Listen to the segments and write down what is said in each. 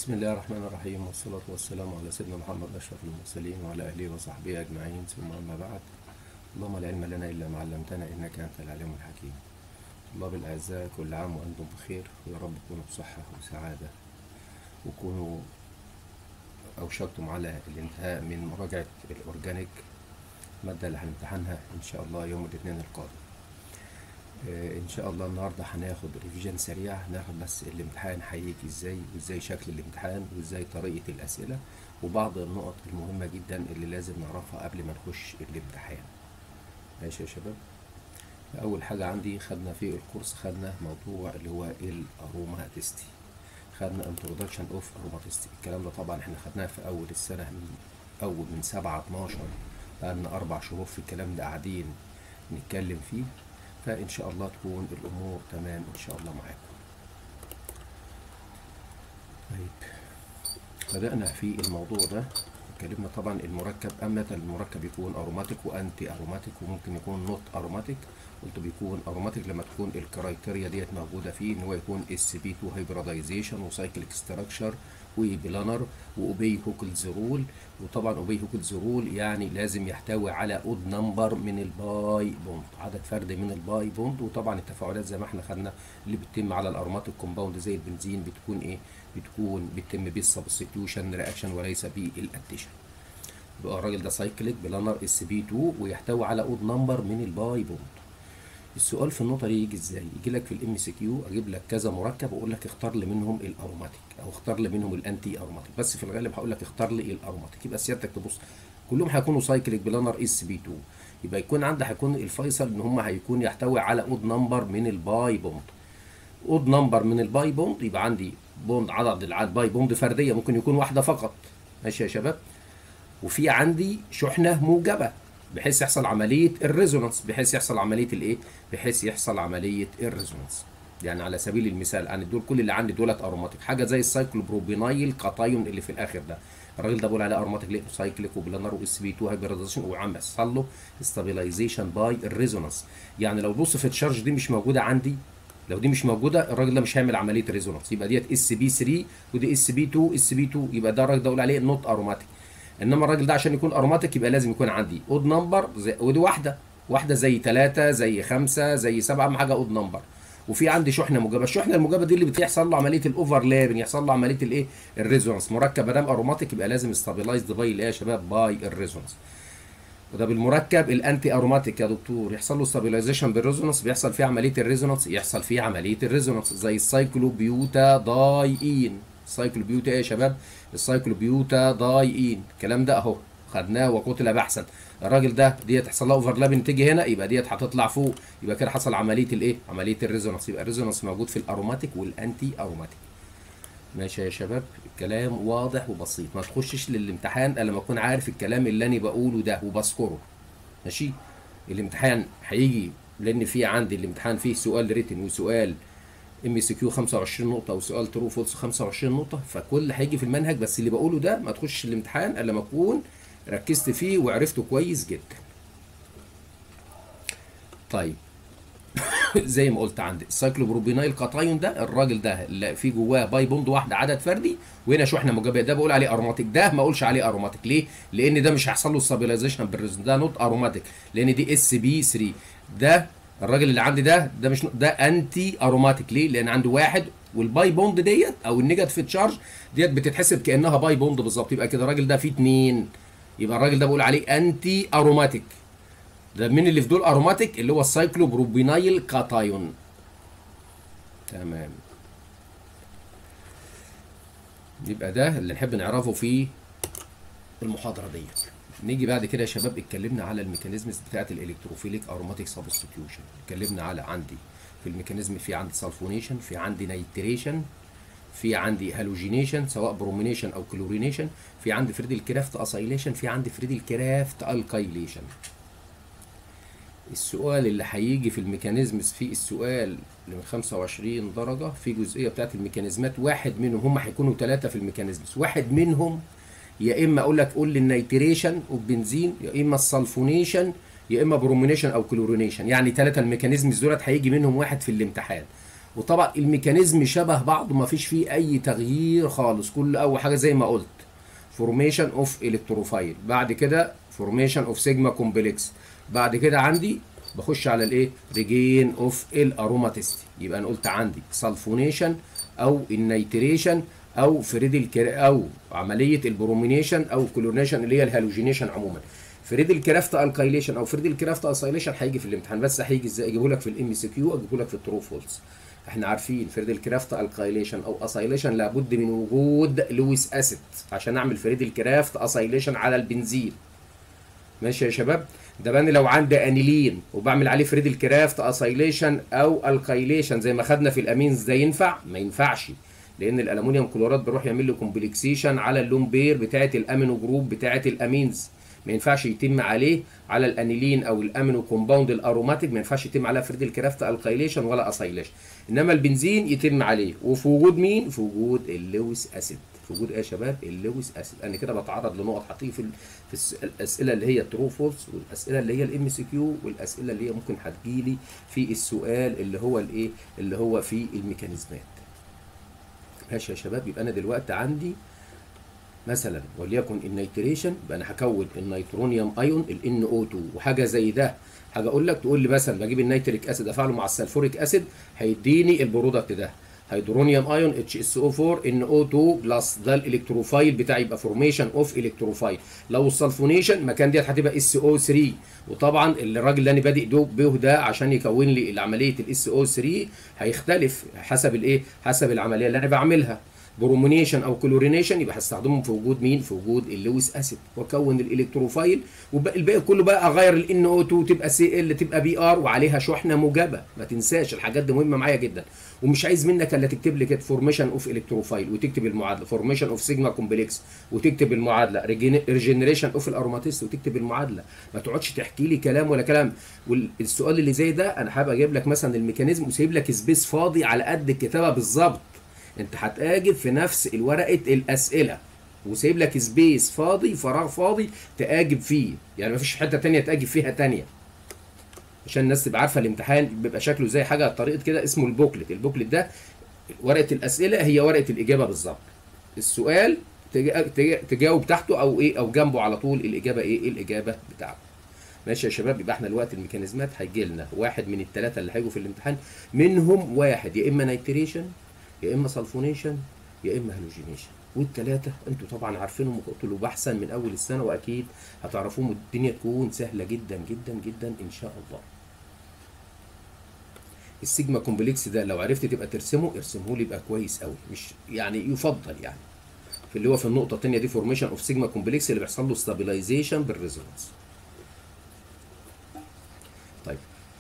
بسم الله الرحمن الرحيم والصلاة والسلام على سيدنا محمد أشرف المرسلين وعلى أهله وصحبه أجمعين ثم أما بعد اللهم لا علم لنا إلا ما علمتنا إنك أنت العليم الحكيم طلاب الأعزاء كل عام وأنتم بخير ويا رب تكونوا بصحة وسعادة وكونوا أوشكتم على الانتهاء من مراجعة الأورجانيك المادة اللي هنمتحنها إن شاء الله يوم الاثنين القادم آه، ان شاء الله النهارده هناخد ريفيجن سريع هناخد بس الامتحان هيجي ازاي وازاي شكل الامتحان وازاي طريقه الاسئله وبعض النقط المهمه جدا اللي لازم نعرفها قبل ما نخش الامتحان ماشي يا شباب اول حاجه عندي خدنا في الكورس خدنا موضوع اللي هو الاروما تيستي خدنا انترودكشن اوف اروما تيستي الكلام ده طبعا احنا خدناه في اول السنه من اول من 7 12 بقالنا اربع شهور في الكلام ده قاعدين نتكلم فيه فإن شاء الله تكون الأمور تمام إن شاء الله معاكم طيب بدأنا في الموضوع ده اتكلمنا طبعا المركب أمتى المركب يكون أروماتيك وأنتي أروماتيك وممكن يكون نوت أروماتيك قلت بيكون أروماتيك لما تكون الكرايتيريا ديت موجودة فيه إن هو يكون اس بي 2 هيبريدايزيشن وسايكليك ستراكشر وبلانر واوبي هوكلز رول وطبعا اوبي هوكلز رول يعني لازم يحتوي على اود نمبر من الباي بوند عدد فرد من الباي بوند وطبعا التفاعلات زي ما احنا خدنا اللي بتتم على الارماتيك كومباوند زي البنزين بتكون ايه بتكون بتتم بالسبستيوشن رياكشن وليس بالاديشن يبقى الراجل ده سايكليك بلانر اس بي 2 ويحتوي على اود نمبر من الباي بوند السؤال في النقطة دي يجي ازاي؟ يجي لك في الام سي كيو اجيب لك كذا مركب واقول لك اختار لي منهم الاروماتيك او اختار لي منهم الانتي اروماتيك بس في الغالب هقول لك اختار لي الاروماتيك يبقى سيادتك تبص كلهم هيكونوا سايكليك بلانر اس بي 2 يبقى يكون عندي هيكون الفيصل ان هم هيكون يحتوي على اود نمبر من الباي بوند اود نمبر من الباي بوند يبقى عندي بوند عدد العدد باي بوند فرديه ممكن يكون واحده فقط ماشي يا شباب وفي عندي شحنه موجبه بحيث يحصل عمليه الريزونانس بحيث يحصل عمليه الايه بحيث يحصل عمليه الريزونانس يعني على سبيل المثال انا دول كل اللي عندي دولت اروماتيك حاجه زي السايكلوبروبينايل كاتايون اللي في الاخر ده الراجل ده بقول عليه اروماتيك ليه سايكليك وبلانر واس بي 2 هايبريدايزيشن وعم بيحصل له ستابيلايزيشن باي الريزونانس يعني لو بص في التشارج دي مش موجوده عندي لو دي مش موجوده الراجل ده مش هيعمل عمليه ريزونانس يبقى ديت اس بي 3 ودي اس بي 2 اس بي 2 يبقى ده الراجل ده اقول عليه نوت اروماتيك انما الراجل ده عشان يكون اروماتيك يبقى لازم يكون عندي اود نمبر زي ودي واحده واحده زي ثلاثه زي خمسه زي سبعه اهم حاجه اود نمبر وفي عندي شحنه موجبه الشحنه الموجبه دي اللي بيحصل له عمليه الاوفرلاب يحصل له عمليه الايه الريزونانس مركب ما دام اروماتيك يبقى لازم ستابيلايزد باي الايه يا شباب باي الريزونانس وده بالمركب الانتي اروماتيك يا دكتور يحصل له ستابيلايزيشن بالريزونانس بيحصل فيه عمليه الريزونانس يحصل فيه عمليه الريزونانس زي السايكلوبيوتا دايين السايكلوبيوتا ايه يا شباب السايكلوبيوتا دايين الكلام ده اهو خدناه وقتل بحثا الراجل ده ديت هيحصل لها اوفرلابنج تيجي هنا يبقى ديت هتطلع فوق يبقى كده حصل عمليه الايه عمليه الريزونانس يبقى الريزونانس موجود في الاروماتيك والانتي اروماتيك ماشي يا شباب الكلام واضح وبسيط ما تخشش للامتحان الا لما اكون عارف الكلام اللي انا بقوله ده وبذكره ماشي الامتحان هيجي لان في عندي الامتحان فيه سؤال ريتن وسؤال ام سي كيو 25 نقطه وسؤال ترو فولس 25 نقطه فكل هيجي في المنهج بس اللي بقوله ده ما تخش الامتحان الا لما اكون ركزت فيه وعرفته كويس جدا طيب زي ما قلت عندي السايكلوبروبينايل كاتايون ده الراجل ده اللي فيه جواه باي بوند واحده عدد فردي وهنا شحنه موجبه ده بقول عليه اروماتيك ده ما اقولش عليه اروماتيك ليه؟ لان ده مش هيحصل له ستابيلايزيشن بالريزون ده نوت اروماتيك لان دي اس بي 3 ده الراجل اللي عندي ده ده مش ده انتي اروماتيك ليه؟ لان عنده واحد والباي بوند ديت او النيجاتيف تشارج ديت بتتحسب كانها باي بوند بالظبط يبقى كده الراجل ده فيه اتنين يبقى الراجل ده بقول عليه انتي اروماتيك ده مين اللي في دول اروماتيك اللي هو السايكلوبروبينايل كاتايون تمام يبقى ده اللي نحب نعرفه في المحاضره ديت نيجي بعد كده يا شباب اتكلمنا على الميكانيزمز بتاعت الالكتروفيليك اروماتيك سبستيوشن اتكلمنا على عندي في الميكانيزم في عندي سلفونيشن في عندي نيتريشن في عندي هالوجينيشن سواء برومينيشن او كلورينيشن في عندي فريدل كرافت اسايليشن في عندي فريدل كرافت الكايليشن السؤال اللي هيجي في الميكانيزمز في السؤال اللي من 25 درجة في جزئية بتاعت الميكانيزمات واحد منهم هم هيكونوا ثلاثة في الميكانيزمز واحد منهم يا إما أقول لك قول لي النيتريشن والبنزين يا إما السلفونيشن يا إما برومينيشن أو كلورينيشن يعني ثلاثة الميكانيزمز دولت هيجي منهم واحد في الامتحان وطبعا الميكانيزم شبه بعض ما فيش فيه اي تغيير خالص كل اول حاجه زي ما قلت فورميشن اوف الكتروفايل بعد كده فورميشن اوف سيجما كومبلكس بعد كده عندي بخش على الايه ريجين اوف الاروماتيستي يبقى انا قلت عندي سلفونيشن او النيتريشن او فريدل او عمليه البرومينيشن او كلورينيشن اللي هي الهالوجينيشن عموما فريدل كرافت الكايليشن او فريدل كرافت اسايليشن هيجي في الامتحان بس هيجي ازاي اجيبه لك في الام سي كيو اجيبه لك في الترو فولس احنا عارفين فريدل كرافت الكايليشن او اسايليشن لابد من وجود لويس اسيد عشان اعمل فريدل كرافت اسايليشن على البنزين ماشي يا شباب ده بقى لو عندي انيلين وبعمل عليه فريدل كرافت اسايليشن او الكايليشن زي ما خدنا في الامينز ده ينفع ما ينفعش لان الالومنيوم كلورات بيروح يعمل له كومبلكسيشن على اللون بير بتاعه الامينو جروب بتاعه الامينز ما ينفعش يتم عليه على الانيلين او الامينو كومباوند الاروماتيك ما ينفعش يتم عليها فريدل كرافت الكايليشن ولا اسايليشن انما البنزين يتم عليه وفي وجود مين في وجود اللويس اسيد في وجود ايه يا شباب اللويس اسيد انا كده بتعرض لنقط هتيجي في في الاسئله اللي هي ترو فولس والاسئله اللي هي الام سي كيو والاسئله اللي هي ممكن هتجيلي في السؤال اللي هو الايه اللي هو في الميكانيزمات ماشي يا شباب يبقى انا دلوقتي عندي مثلا وليكن النيتريشن يبقى انا هكون النيترونيوم ايون ال او 2 وحاجه زي ده حاجه اقول لك تقول لي مثلا بجيب النيتريك اسيد افعله مع السلفوريك اسيد هيديني البرودكت ده هيدرونيوم ايون اتش اس او 4 ان او 2 بلس ده الالكتروفايل بتاعي يبقى فورميشن اوف الكتروفايل لو السلفونيشن مكان ديت هتبقى اس او 3 وطبعا الراجل اللي انا بادئ به ده عشان يكون لي عمليه الاس او 3 هيختلف حسب الايه حسب العمليه اللي انا بعملها برومونيشن او كلورينيشن يبقى هستخدمهم في وجود مين في وجود اللويس اسيد واكون الالكتروفايل والباقي كله بقى اغير الان او 2 تبقى سي ال تبقى بي ار وعليها شحنه موجبه ما تنساش الحاجات دي مهمه معايا جدا ومش عايز منك الا تكتب لي كده فورميشن اوف الكتروفايل وتكتب المعادله فورميشن اوف سيجما كومبلكس وتكتب المعادله ريجنريشن اوف الارomاتيست وتكتب المعادله ما تقعدش تحكي لي كلام ولا كلام والسؤال اللي زي ده انا حابب اجيب لك مثلا الميكانيزم وسايب لك سبيس فاضي على قد الكتابه بالظبط انت هتقاجب في نفس ورقه الاسئله وسايب لك سبيس فاضي فراغ فاضي تقاجب فيه يعني مفيش حته تانية تقاجب فيها تانية عشان الناس تبقى عارفه الامتحان بيبقى شكله زي حاجه طريقه كده اسمه البوكلت البوكلت ده ورقه الاسئله هي ورقه الاجابه بالظبط السؤال تجاوب تحته او ايه او جنبه على طول الاجابه ايه الاجابه بتاعته ماشي يا شباب يبقى احنا دلوقتي الميكانيزمات هيجي لنا واحد من الثلاثه اللي هيجوا في الامتحان منهم واحد يا اما نيتريشن يا اما سلفونيشن يا اما هالوجينيشن والثلاثه انتوا طبعا عارفينهم وقلتوا بحثا من اول السنه واكيد هتعرفوهم الدنيا تكون سهله جدا جدا جدا ان شاء الله السيجما كومبلكس ده لو عرفت تبقى ترسمه ارسمه لي يبقى كويس قوي مش يعني يفضل يعني في اللي هو في النقطه الثانيه دي فورميشن اوف سيجما كومبلكس اللي بيحصل له ستابلايزيشن بالريزونانس طيب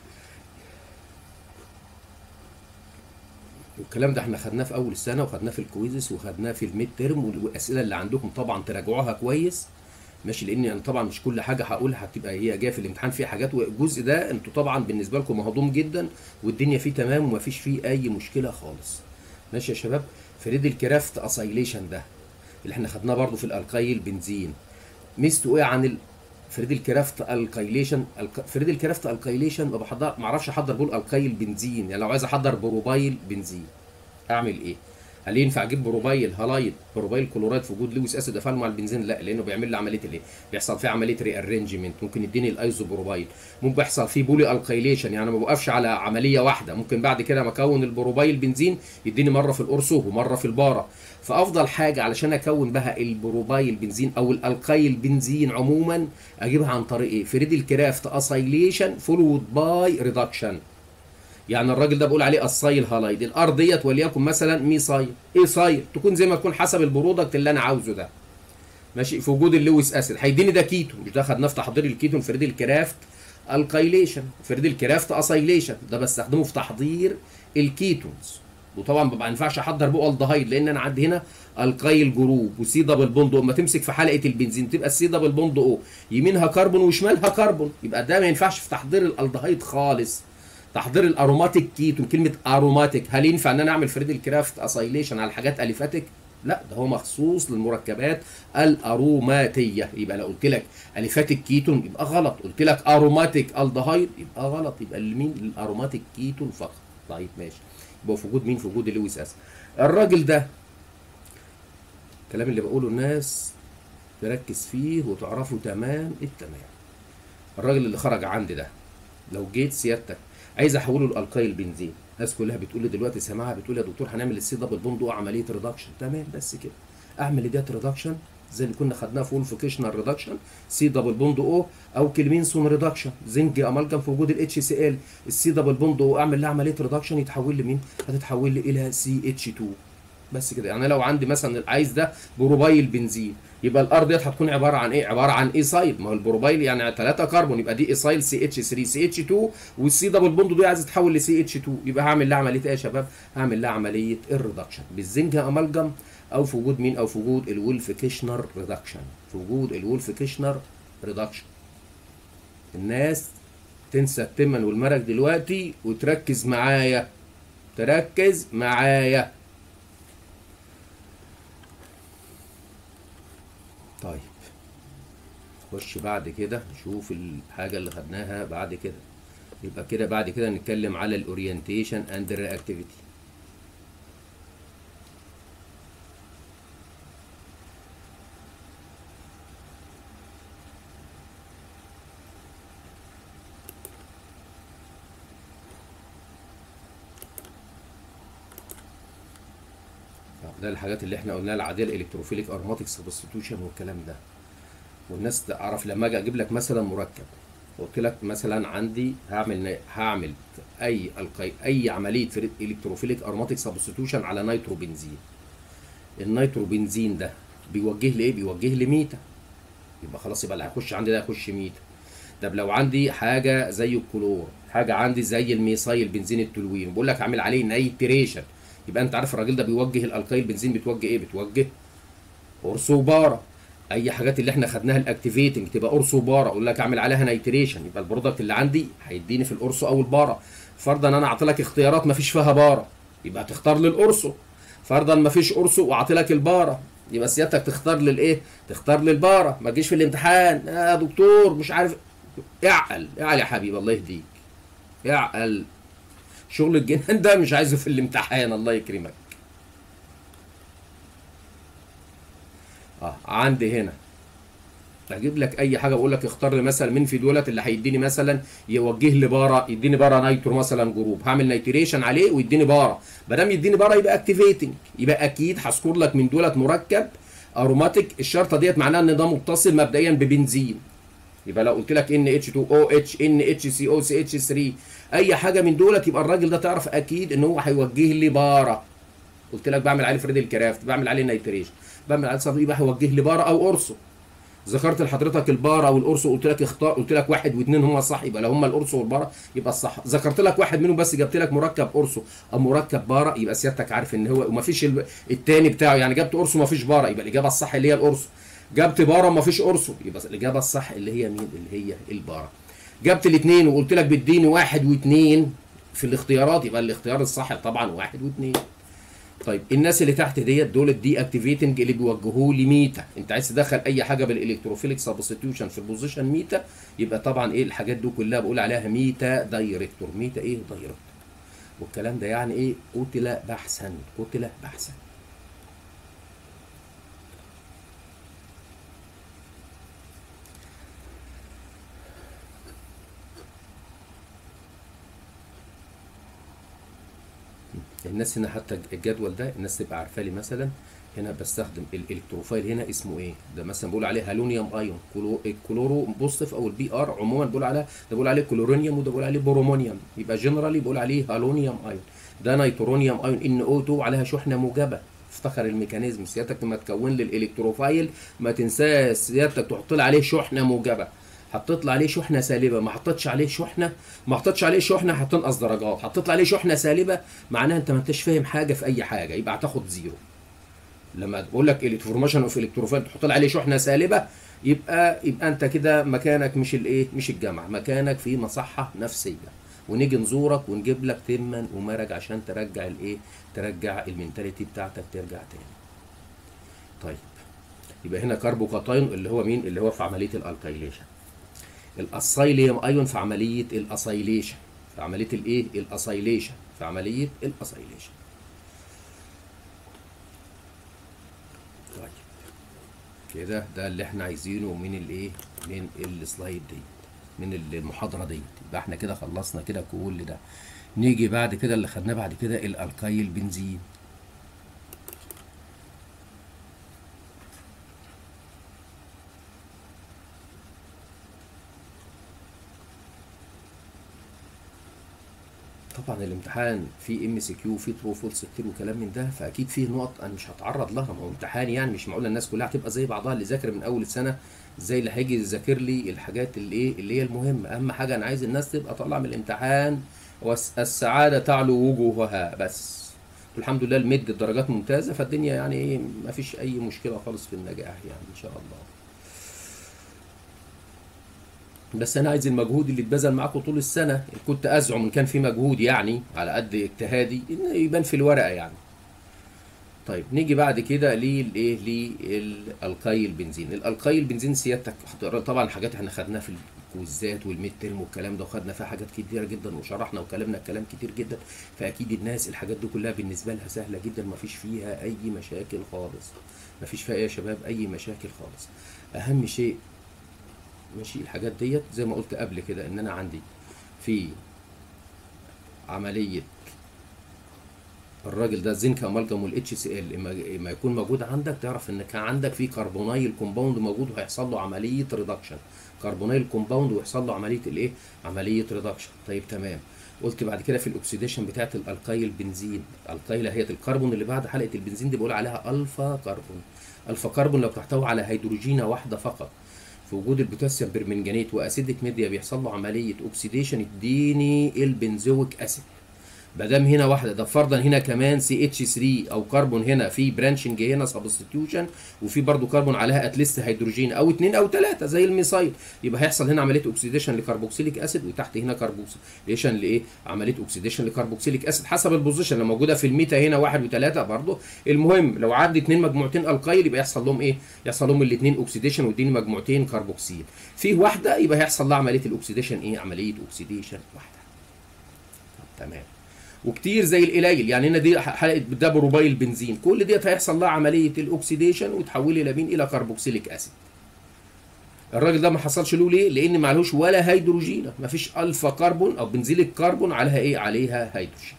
والكلام ده احنا خدناه في اول السنه وخدناه في الكويزس وخدناه في الميد ترم والاسئله اللي عندكم طبعا تراجعوها كويس ماشي لان انا طبعا مش كل حاجه هقولها هتبقى هي جايه في الامتحان فيها حاجات والجزء ده انتوا طبعا بالنسبه لكم مهضوم جدا والدنيا فيه تمام ومفيش فيه اي مشكله خالص ماشي يا شباب فريد الكرافت اسايليشن ده اللي احنا خدناه برضو في الالقايل بنزين ميزته ايه عن ال... فريد الكرافت الكايليشن الك... فريد الكرافت الكايليشن ما بحضر ما اعرفش احضر بول القايل بنزين يعني لو عايز احضر بروبايل بنزين اعمل ايه هل ينفع اجيب بروبايل هالايد بروبايل كلورايد في وجود لويس اسيد افعله مع البنزين لا لانه بيعمل لي عمليه الايه بيحصل فيه عمليه ري ارينجمنت ممكن يديني الايزو بروبايل ممكن بيحصل فيه بولي الكايليشن يعني ما بوقفش على عمليه واحده ممكن بعد كده ما اكون البروبايل بنزين يديني مره في القرصو ومره في الباره فافضل حاجه علشان اكون بها البروبايل بنزين او الالقايل بنزين عموما اجيبها عن طريق ايه فريد الكرافت اسايليشن فولود باي ريدكشن يعني الراجل ده بقول عليه الصايل هالايد الار ديت وليكن مثلا مي صايل ايه صايل تكون زي ما تكون حسب البرودكت اللي انا عاوزه ده ماشي في وجود اللويس اسيد هيديني ده كيتون مش ده خدناه في تحضير الكيتون فريد الكرافت الكايليشن فريد الكرافت اسايليشن ده بستخدمه في تحضير الكيتونز وطبعا ما ينفعش احضر بقى الدهايد لان انا عندي هنا القايل جروب وسي دبل بوند اما تمسك في حلقه البنزين تبقى السي دبل بوند او يمينها كربون وشمالها كربون يبقى ده ما ينفعش في تحضير الالدهايد خالص تحضير الاروماتيك كيتون كلمه اروماتيك هل ينفع ان انا اعمل فريد الكرافت اسايليشن على حاجات اليفاتيك لا ده هو مخصوص للمركبات الاروماتيه يبقى لو قلت لك اليفاتيك كيتون يبقى غلط قلت لك اروماتيك الدهايد يبقى غلط يبقى لمين للاروماتيك كيتون فقط طيب ماشي يبقى في وجود مين في وجود لويس اسيد الراجل ده الكلام اللي بقوله الناس تركز فيه وتعرفه تمام التمام الراجل اللي خرج عندي ده لو جيت سيادتك عايز احوله لالقايل بنزين الناس كلها بتقول لي دلوقتي سامعها بتقول يا دكتور هنعمل السي دبل بوند عمليه ريدكشن تمام بس كده اعمل ديت ريدكشن زي اللي كنا خدناها في وولفيكيشنال ريدكشن سي دبل بوند او او كلمينسون ريدكشن زنج امالجم في وجود الاتش سي ال السي دبل بوند او اعمل لها عمليه ريدكشن يتحول لمين؟ هتتحول لي الى سي اتش 2 بس كده يعني لو عندي مثلا عايز ده بروبايل بنزين يبقى الار ديت هتكون عباره عن ايه؟ عباره عن ايسايل ما هو البروبايل يعني 3 كربون يبقى دي ايسايل سي اتش 3 سي اتش 2 والسي دبل بوند دي عايز تتحول لسي اتش 2 يبقى هعمل لها عمليه ايه يا شباب؟ هعمل لها عمليه الريدكشن بالزنج امالجم او في وجود مين؟ او في وجود الولف كيشنر ريدكشن في وجود الولف كيشنر ريدكشن الناس تنسى التمن والمرق دلوقتي وتركز معايا تركز معايا طيب خش بعد كده نشوف الحاجة اللي خدناها بعد كده يبقى كده بعد كده نتكلم على الاورينتيشن اند الرياكتيفيتي ده الحاجات اللي احنا قلناها العاديه الالكتروفيليك ارماتيك سبستيوشن والكلام ده والناس تعرف لما اجي اجيب لك مثلا مركب قلت لك مثلا عندي هعمل هعمل اي القي اي عمليه في الكتروفيليك ارماتيك سبستيوشن على نيترو بنزين النيترو بنزين ده بيوجه لي ايه بيوجه لي ميتا يبقى خلاص يبقى اللي هيخش عندي ده هيخش ميتا طب لو عندي حاجه زي الكلور حاجه عندي زي الميثايل بنزين التولوين بقول لك اعمل عليه نيتريشن يبقى انت عارف الراجل ده بيوجه الالقايل بنزين بتوجه ايه بتوجه قرص وبارة اي حاجات اللي احنا خدناها الاكتيفيتنج تبقى قرص وبارة اقول لك اعمل عليها نيتريشن يبقى البرودكت اللي عندي هيديني في القرص او البارة فرضا انا اعطي لك اختيارات ما فيش فيها بارة يبقى تختار لي القرص فرضا ما فيش قرص واعطي لك البارة يبقى سيادتك تختار للايه تختار للبارة ما تجيش في الامتحان يا آه دكتور مش عارف اعقل اعقل يا حبيبي الله يهديك اعقل شغل الجنان ده مش عايزه في الامتحان الله يكرمك اه عندي هنا اجيب لك اي حاجه بقول لك اختار لي مثلا مين في دولت اللي هيديني مثلا يوجه لي بارا يديني بارا نيترو مثلا جروب هعمل نيتريشن عليه ويديني بارا ما دام يديني بارا يبقى اكتيفيتنج يبقى اكيد هذكر لك من دولت مركب اروماتيك الشرطه ديت معناها ان ده متصل مبدئيا ببنزين يبقى لو قلت لك ان اتش 2 او اتش ان اتش سي او سي اتش 3 اي حاجه من دولت يبقى الراجل ده تعرف اكيد ان هو هيوجه لي بارا قلت لك بعمل عليه فريد الكرافت بعمل عليه نيتريشن بعمل عليه صديق يبقى هيوجه لي بارا او قرصه ذكرت لحضرتك البارا والقرص قلت لك اختار قلت لك واحد واثنين هم الصح يبقى لو هم القرص والبارا يبقى الصح ذكرت لك واحد منهم بس جبت لك مركب قرصه او مركب بارا يبقى سيادتك عارف ان هو وما فيش الثاني بتاعه يعني جبت قرصه ما فيش بارا يبقى الاجابه الصح اللي هي القرص جبت بارا ما فيش قرصه يبقى الاجابه الصح اللي هي مين اللي هي البارا جبت الاثنين وقلت لك بتديني واحد واثنين في الاختيارات يبقى الاختيار الصح طبعا واحد واثنين طيب الناس اللي تحت ديت دول الدي اكتيفيتنج اللي بيوجهوا لي ميتا انت عايز تدخل اي حاجه بالالكتروفيليك سبستيوشن في البوزيشن ميتا يبقى طبعا ايه الحاجات دي كلها بقول عليها ميتا دايركتور ميتا ايه دايركتور والكلام ده يعني ايه قتل بحثا قتل بحثا الناس هنا حتى الجدول ده الناس تبقى عارفاه لي مثلا هنا بستخدم الالكتروفايل هنا اسمه ايه ده مثلا بقول عليه هالونيوم ايون الكلورو بوزيتيف او البي ار عموما بقول عليها ده بقول عليه كلورونيوم وده بقول عليه برومونيوم يبقى جنرالي بقول عليه هالونيوم ايون ده نيترونيوم ايون ان او 2 عليها شحنه موجبه افتكر الميكانيزم سيادتك لما تكون لي الالكتروفايل ما تنساش سيادتك تحط لي عليه شحنه موجبه حطيت له عليه شحنه سالبه ما حطيتش عليه شحنه ما حطيتش عليه شحنه هتنقص درجات حطيت له عليه شحنه سالبه معناها انت ما انتش فاهم حاجه في اي حاجه يبقى هتاخد زيرو لما بقول لك الفورميشن اوف الكتروفايل تحط له عليه شحنه سالبه يبقى يبقى انت كده مكانك مش الايه مش الجامعه مكانك في مصحه نفسيه ونيجي نزورك ونجيب لك تمن ومرج عشان ترجع الايه ترجع المينتاليتي بتاعتك ترجع تاني طيب يبقى هنا كاربوكاتاين اللي هو مين اللي هو في عمليه الالكايليشن الاسايليوم ايون في عمليه الاسايليشن في عمليه الايه الاسايليشن في عمليه الاسايليشن طيب كده ده اللي احنا عايزينه من الايه من السلايد دي من المحاضره دي يبقى احنا كده خلصنا كده كل ده نيجي بعد كده اللي خدناه بعد كده الالقايل بنزين طبعا الامتحان فيه ام سي كيو فيه ترو فولس كتير وكلام من ده فاكيد فيه نقط انا مش هتعرض لها ما هو امتحان يعني مش معقول الناس كلها هتبقى زي بعضها اللي ذاكر من اول السنه زي اللي هيجي يذاكر لي الحاجات اللي ايه اللي هي المهمه اهم حاجه انا عايز الناس تبقى طالعه من الامتحان والسعاده تعلو وجوهها بس الحمد لله المد الدرجات ممتازه فالدنيا يعني ايه ما فيش اي مشكله خالص في النجاح يعني ان شاء الله بس انا عايز المجهود اللي اتبذل معاكم طول السنه كنت ازعم ان كان في مجهود يعني على قد اجتهادي ان يبان في الورقه يعني طيب نيجي بعد كده للايه للالقاي البنزين الالقاي البنزين سيادتك طبعا حاجات احنا خدناها في الكويزات والميد ترم والكلام ده وخدنا فيها حاجات كتيره جدا وشرحنا وكلمنا كلام كتير جدا فاكيد الناس الحاجات دي كلها بالنسبه لها سهله جدا ما فيش فيها اي مشاكل خالص ما فيش فيها يا شباب اي مشاكل خالص اهم شيء ماشي الحاجات ديت زي ما قلت قبل كده ان انا عندي في عمليه الراجل ده زنك امالجم والاتش سي ال اما يكون موجود عندك تعرف ان كان عندك في كربونايل كومباوند موجود وهيحصل له عمليه ريدكشن كربونايل كومباوند ويحصل له عمليه الايه عمليه ريدكشن طيب تمام قلت بعد كده في الاكسيديشن بتاعت الالقايل بنزين القايله هي الكربون اللي بعد حلقه البنزين دي بقول عليها الفا كربون الفا كربون لو تحتوي على هيدروجينه واحده فقط في وجود البوتاسيوم برمنجانيت واسيدك ميديا بيحصل له عمليه اوكسيديشن اديني البنزويك اسيد ما دام هنا واحده ده فرضا هنا كمان سي اتش 3 او كربون هنا في برانشنج هنا سبستيوشن وفي برضو كربون عليها اتليست هيدروجين او اثنين او ثلاثه زي الميثايل يبقى هيحصل هنا عمليه اوكسيديشن لكربوكسيليك اسيد وتحت هنا كربوكسيليشن لايه؟ عمليه اوكسيديشن لكربوكسيليك اسيد حسب البوزيشن لو موجوده في الميتا هنا واحد وثلاثه برضو المهم لو عدى اثنين مجموعتين القايل يبقى يحصل لهم ايه؟ يحصل لهم الاثنين اوكسيديشن ويديني مجموعتين كربوكسيل في واحده يبقى هيحصل لها عمليه الاوكسيديشن ايه؟ عمليه اوكسيديشن واحده تمام وكتير زي القليل يعني هنا دي حلقه ده بروبايل بنزين كل ديت هيحصل لها عمليه الاكسيديشن وتحول الى مين الى كربوكسيليك اسيد الراجل ده ما حصلش له ليه لان معلوش ولا هيدروجين ما فيش الفا كربون او بنزيل الكربون عليها ايه عليها هيدروجين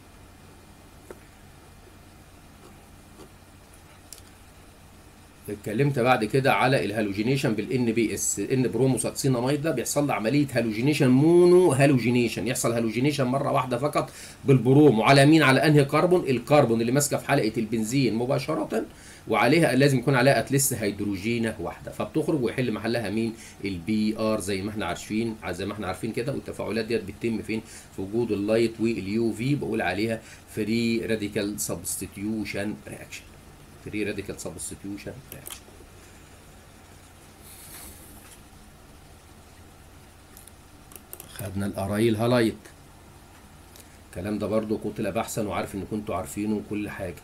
اتكلمت بعد كده على الهالوجينيشن بالان بي اس ان بروموساكسيناميد ده بيحصل له عمليه هالوجينيشن مونو هالوجينيشن يحصل هالوجينيشن مره واحده فقط بالبروم وعلى مين على انهي كربون الكربون اللي ماسكه في حلقه البنزين مباشره وعليها لازم يكون عليها اتليست هيدروجينه واحده فبتخرج ويحل محلها مين البي ار زي ما احنا عارفين زي ما احنا عارفين كده والتفاعلات ديت بتتم فين في وجود اللايت واليو في بقول عليها فري راديكال سبستيتيوشن رياكشن فري راديكال سبستيتيوشن رياكشن خدنا الارايل هالايت الكلام ده برضو قتل بحثا وعارف ان كنتوا عارفينه وكل حاجه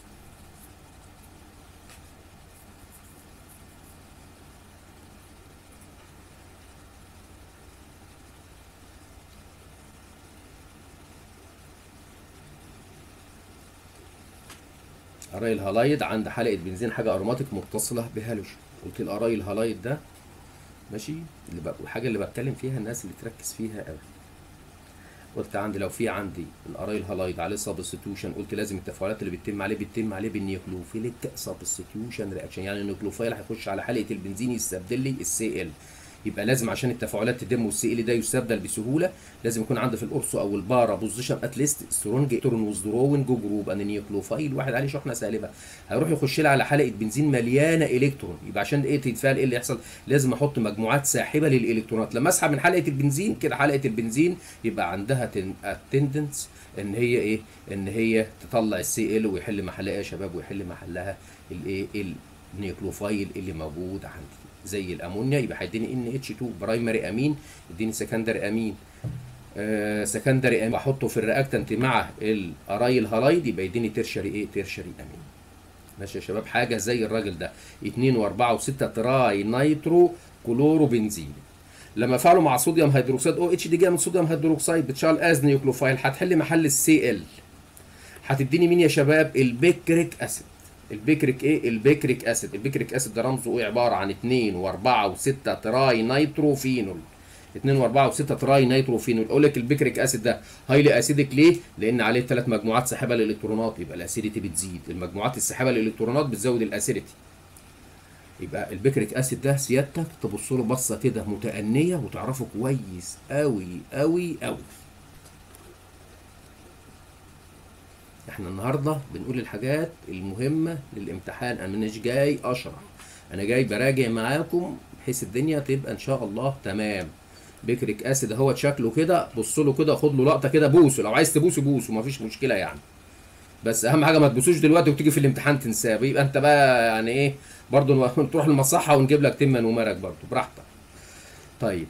ارايل هالايد عند حلقه بنزين حاجه اروماتيك متصله بهالوجين قلت الارايل هالايد ده ماشي اللي بقى الحاجه اللي بتكلم فيها الناس اللي تركز فيها قوي قلت عندي لو في عندي الارايل هالايد عليه سبستيوشن قلت لازم التفاعلات اللي بتتم عليه بتتم عليه بالنيوكلوفيليك سبستيوشن رياكشن يعني النيوكلوفايل هيخش على حلقه البنزين يستبدل لي السي ال يبقى لازم عشان التفاعلات تتم والسي ال ده يستبدل بسهوله لازم يكون عندي في القرص او البارا بوزيشن اتليست سترونج الكترون وذروين جو جروب ان نيوكلوفايل واحد عليه شحنه سالبه هيروح يخش لي على حلقه بنزين مليانه الكترون يبقى عشان ايه تتفاعل ايه اللي يحصل لازم احط مجموعات ساحبه للالكترونات لما اسحب من حلقه البنزين كده حلقه البنزين يبقى عندها تندنس ان هي ايه ان هي تطلع السي ال ويحل محلها يا شباب ويحل محلها الايه النيوكلوفايل اللي موجود عندي زي الامونيا يبقى هيديني ان اتش 2 برايمري امين يديني سكندري امين آه سكندري امين بحطه في الرياكتنت مع الارايل هالايد يبقى يديني ترشري ايه ترشري امين ماشي يا شباب حاجه زي الراجل ده 2 و4 و6 تراي نايترو كلورو بنزين لما فعلوا مع صوديوم هيدروكسيد او اتش دي جايه من صوديوم هيدروكسيد بتشال از نيوكلوفايل هتحل محل السي ال هتديني مين يا شباب البيكريك اسيد البيكريك ايه البيكريك اسيد البيكريك اسيد ده رمزه ايه عباره عن 2 و4 و6 تراي نيتروفينول 2 و4 و6 تراي نيتروفينول اقول لك البيكريك اسيد ده هايلي اسيدك ليه لان عليه ثلاث مجموعات سحابه للالكترونات يبقى الاسيديتي بتزيد المجموعات السحابه للالكترونات بتزود الاسيديتي يبقى البيكريك اسيد ده سيادتك تبص له بصه كده متأنية وتعرفه كويس قوي قوي قوي احنا النهارده بنقول الحاجات المهمه للامتحان انا مش جاي اشرح انا جاي براجع معاكم بحيث الدنيا تبقى ان شاء الله تمام بيكريك اسيد اهوت شكله كده بص له كده خد له لقطه كده بوسه لو عايز تبوسه بوسه مفيش مشكله يعني بس اهم حاجه ما تبوسوش دلوقتي وتيجي في الامتحان تنساه يبقى انت بقى يعني ايه برضه تروح المصحه ونجيب لك تما ومرق برضه براحتك طيب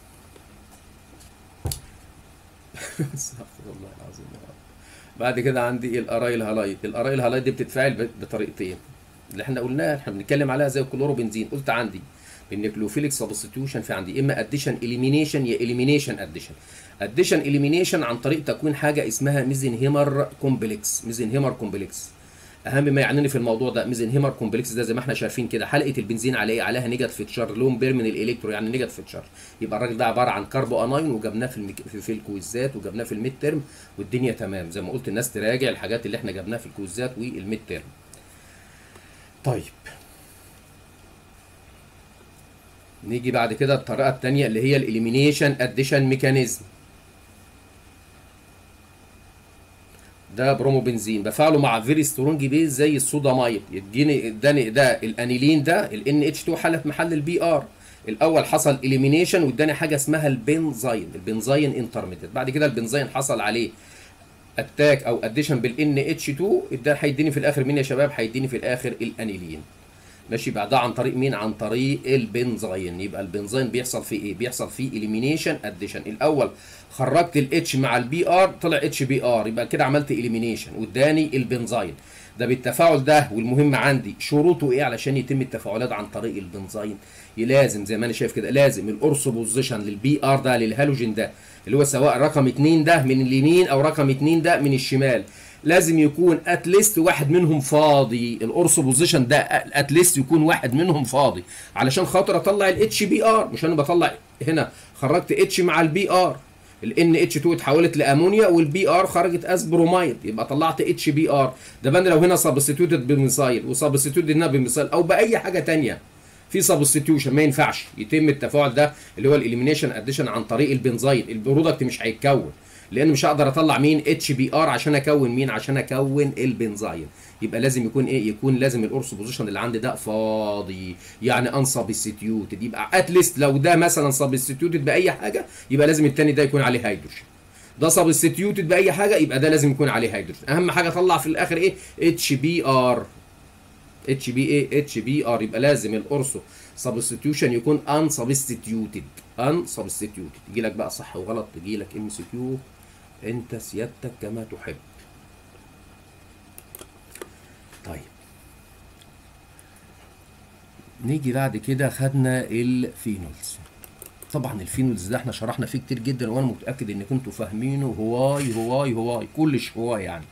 استغفر الله العظيم يا رب بعد كده عندي الارايل هالايت الارايل هالايت دي بتتفاعل بطريقتين اللي احنا قلناها احنا بنتكلم عليها زي الكلوروبنزين قلت عندي النيكلوفيليك سبستيوشن في عندي اما اديشن اليمينيشن يا اليمينيشن اديشن اديشن اليمينيشن عن طريق تكوين حاجه اسمها ميزنهيمر كومبلكس ميزنهيمر كومبلكس اهم ما يعنيني في الموضوع ده ميزنهيمر كومبلكس ده زي ما احنا شايفين كده حلقه البنزين على ايه عليها نيجاتيف تشارج لون بير من الالكترو يعني نيجاتيف تشارج يبقى الراجل ده عباره عن كاربو اناين وجبناه في المك... في, في الكويزات وجبناه في الميد ترم والدنيا تمام زي ما قلت الناس تراجع الحاجات اللي احنا جبناها في الكويزات والميد ترم طيب نيجي بعد كده الطريقه الثانيه اللي هي الاليمينيشن اديشن ميكانيزم ده بروموبنزين بفعله مع فيري سترونج بيز زي الصودامايد يديني اداني ده الانيلين ده ال اتش 2 حل في محل البي ار الاول حصل اليمينيشن واداني حاجه اسمها البنزين البنزين انترميتد بعد كده البنزين حصل عليه اتاك او اديشن بالان اتش 2 ده هيديني في الاخر مين يا شباب هيديني في الاخر الانيلين ماشي بعدها عن طريق مين عن طريق البنزين يبقى البنزين بيحصل فيه ايه بيحصل فيه اليمينيشن اديشن الاول خرجت الاتش مع البي ار طلع اتش بي ار يبقى كده عملت اليمينيشن واداني البنزين ده بالتفاعل ده والمهم عندي شروطه ايه علشان يتم التفاعلات عن طريق البنزين لازم زي ما انا شايف كده لازم القرص بوزيشن للبي ار ده للهالوجين ده اللي هو سواء رقم 2 ده من اليمين او رقم 2 ده من الشمال لازم يكون اتليست واحد منهم فاضي القرص بوزيشن ده اتليست يكون واحد منهم فاضي علشان خاطر اطلع الاتش بي ار مش انا بطلع هنا خرجت اتش مع البي ار الان اتش 2 اتحولت لامونيا والبي ار خرجت از برومايد يبقى طلعت اتش بي ار ده بان لو هنا سبستيتيوتد بميثايل وسبستيتيوتد هنا بميثايل او باي حاجه ثانيه في سبستيتيوشن ما ينفعش يتم التفاعل ده اللي هو الاليمينيشن اديشن عن طريق البنزين البرودكت مش هيتكون لان مش هقدر اطلع مين اتش بي ار عشان اكون مين عشان اكون البنزين يبقى لازم يكون ايه يكون لازم القرص بوزيشن اللي عندي ده فاضي يعني ان سبستيتيوتد يبقى اتليست لو ده مثلا سبستيتيوتد باي حاجه يبقى لازم الثاني ده يكون عليه هيدروجين ده سبستيتيوتد باي حاجه يبقى ده لازم يكون عليه هيدروجين اهم حاجه اطلع في الاخر ايه اتش بي ار اتش بي ايه اتش بي ار يبقى لازم القرص سبستيتيوشن يكون ان سبستيتيوتد ان سبستيتيوتد يجي لك بقى صح وغلط تجي لك ام سي كيو انت سيادتك كما تحب طيب نيجي بعد كده خدنا الفينولز طبعا الفينولز ده احنا شرحنا فيه كتير جدا وانا متاكد ان كنتوا فاهمينه هواي هواي هواي كلش هواي يعني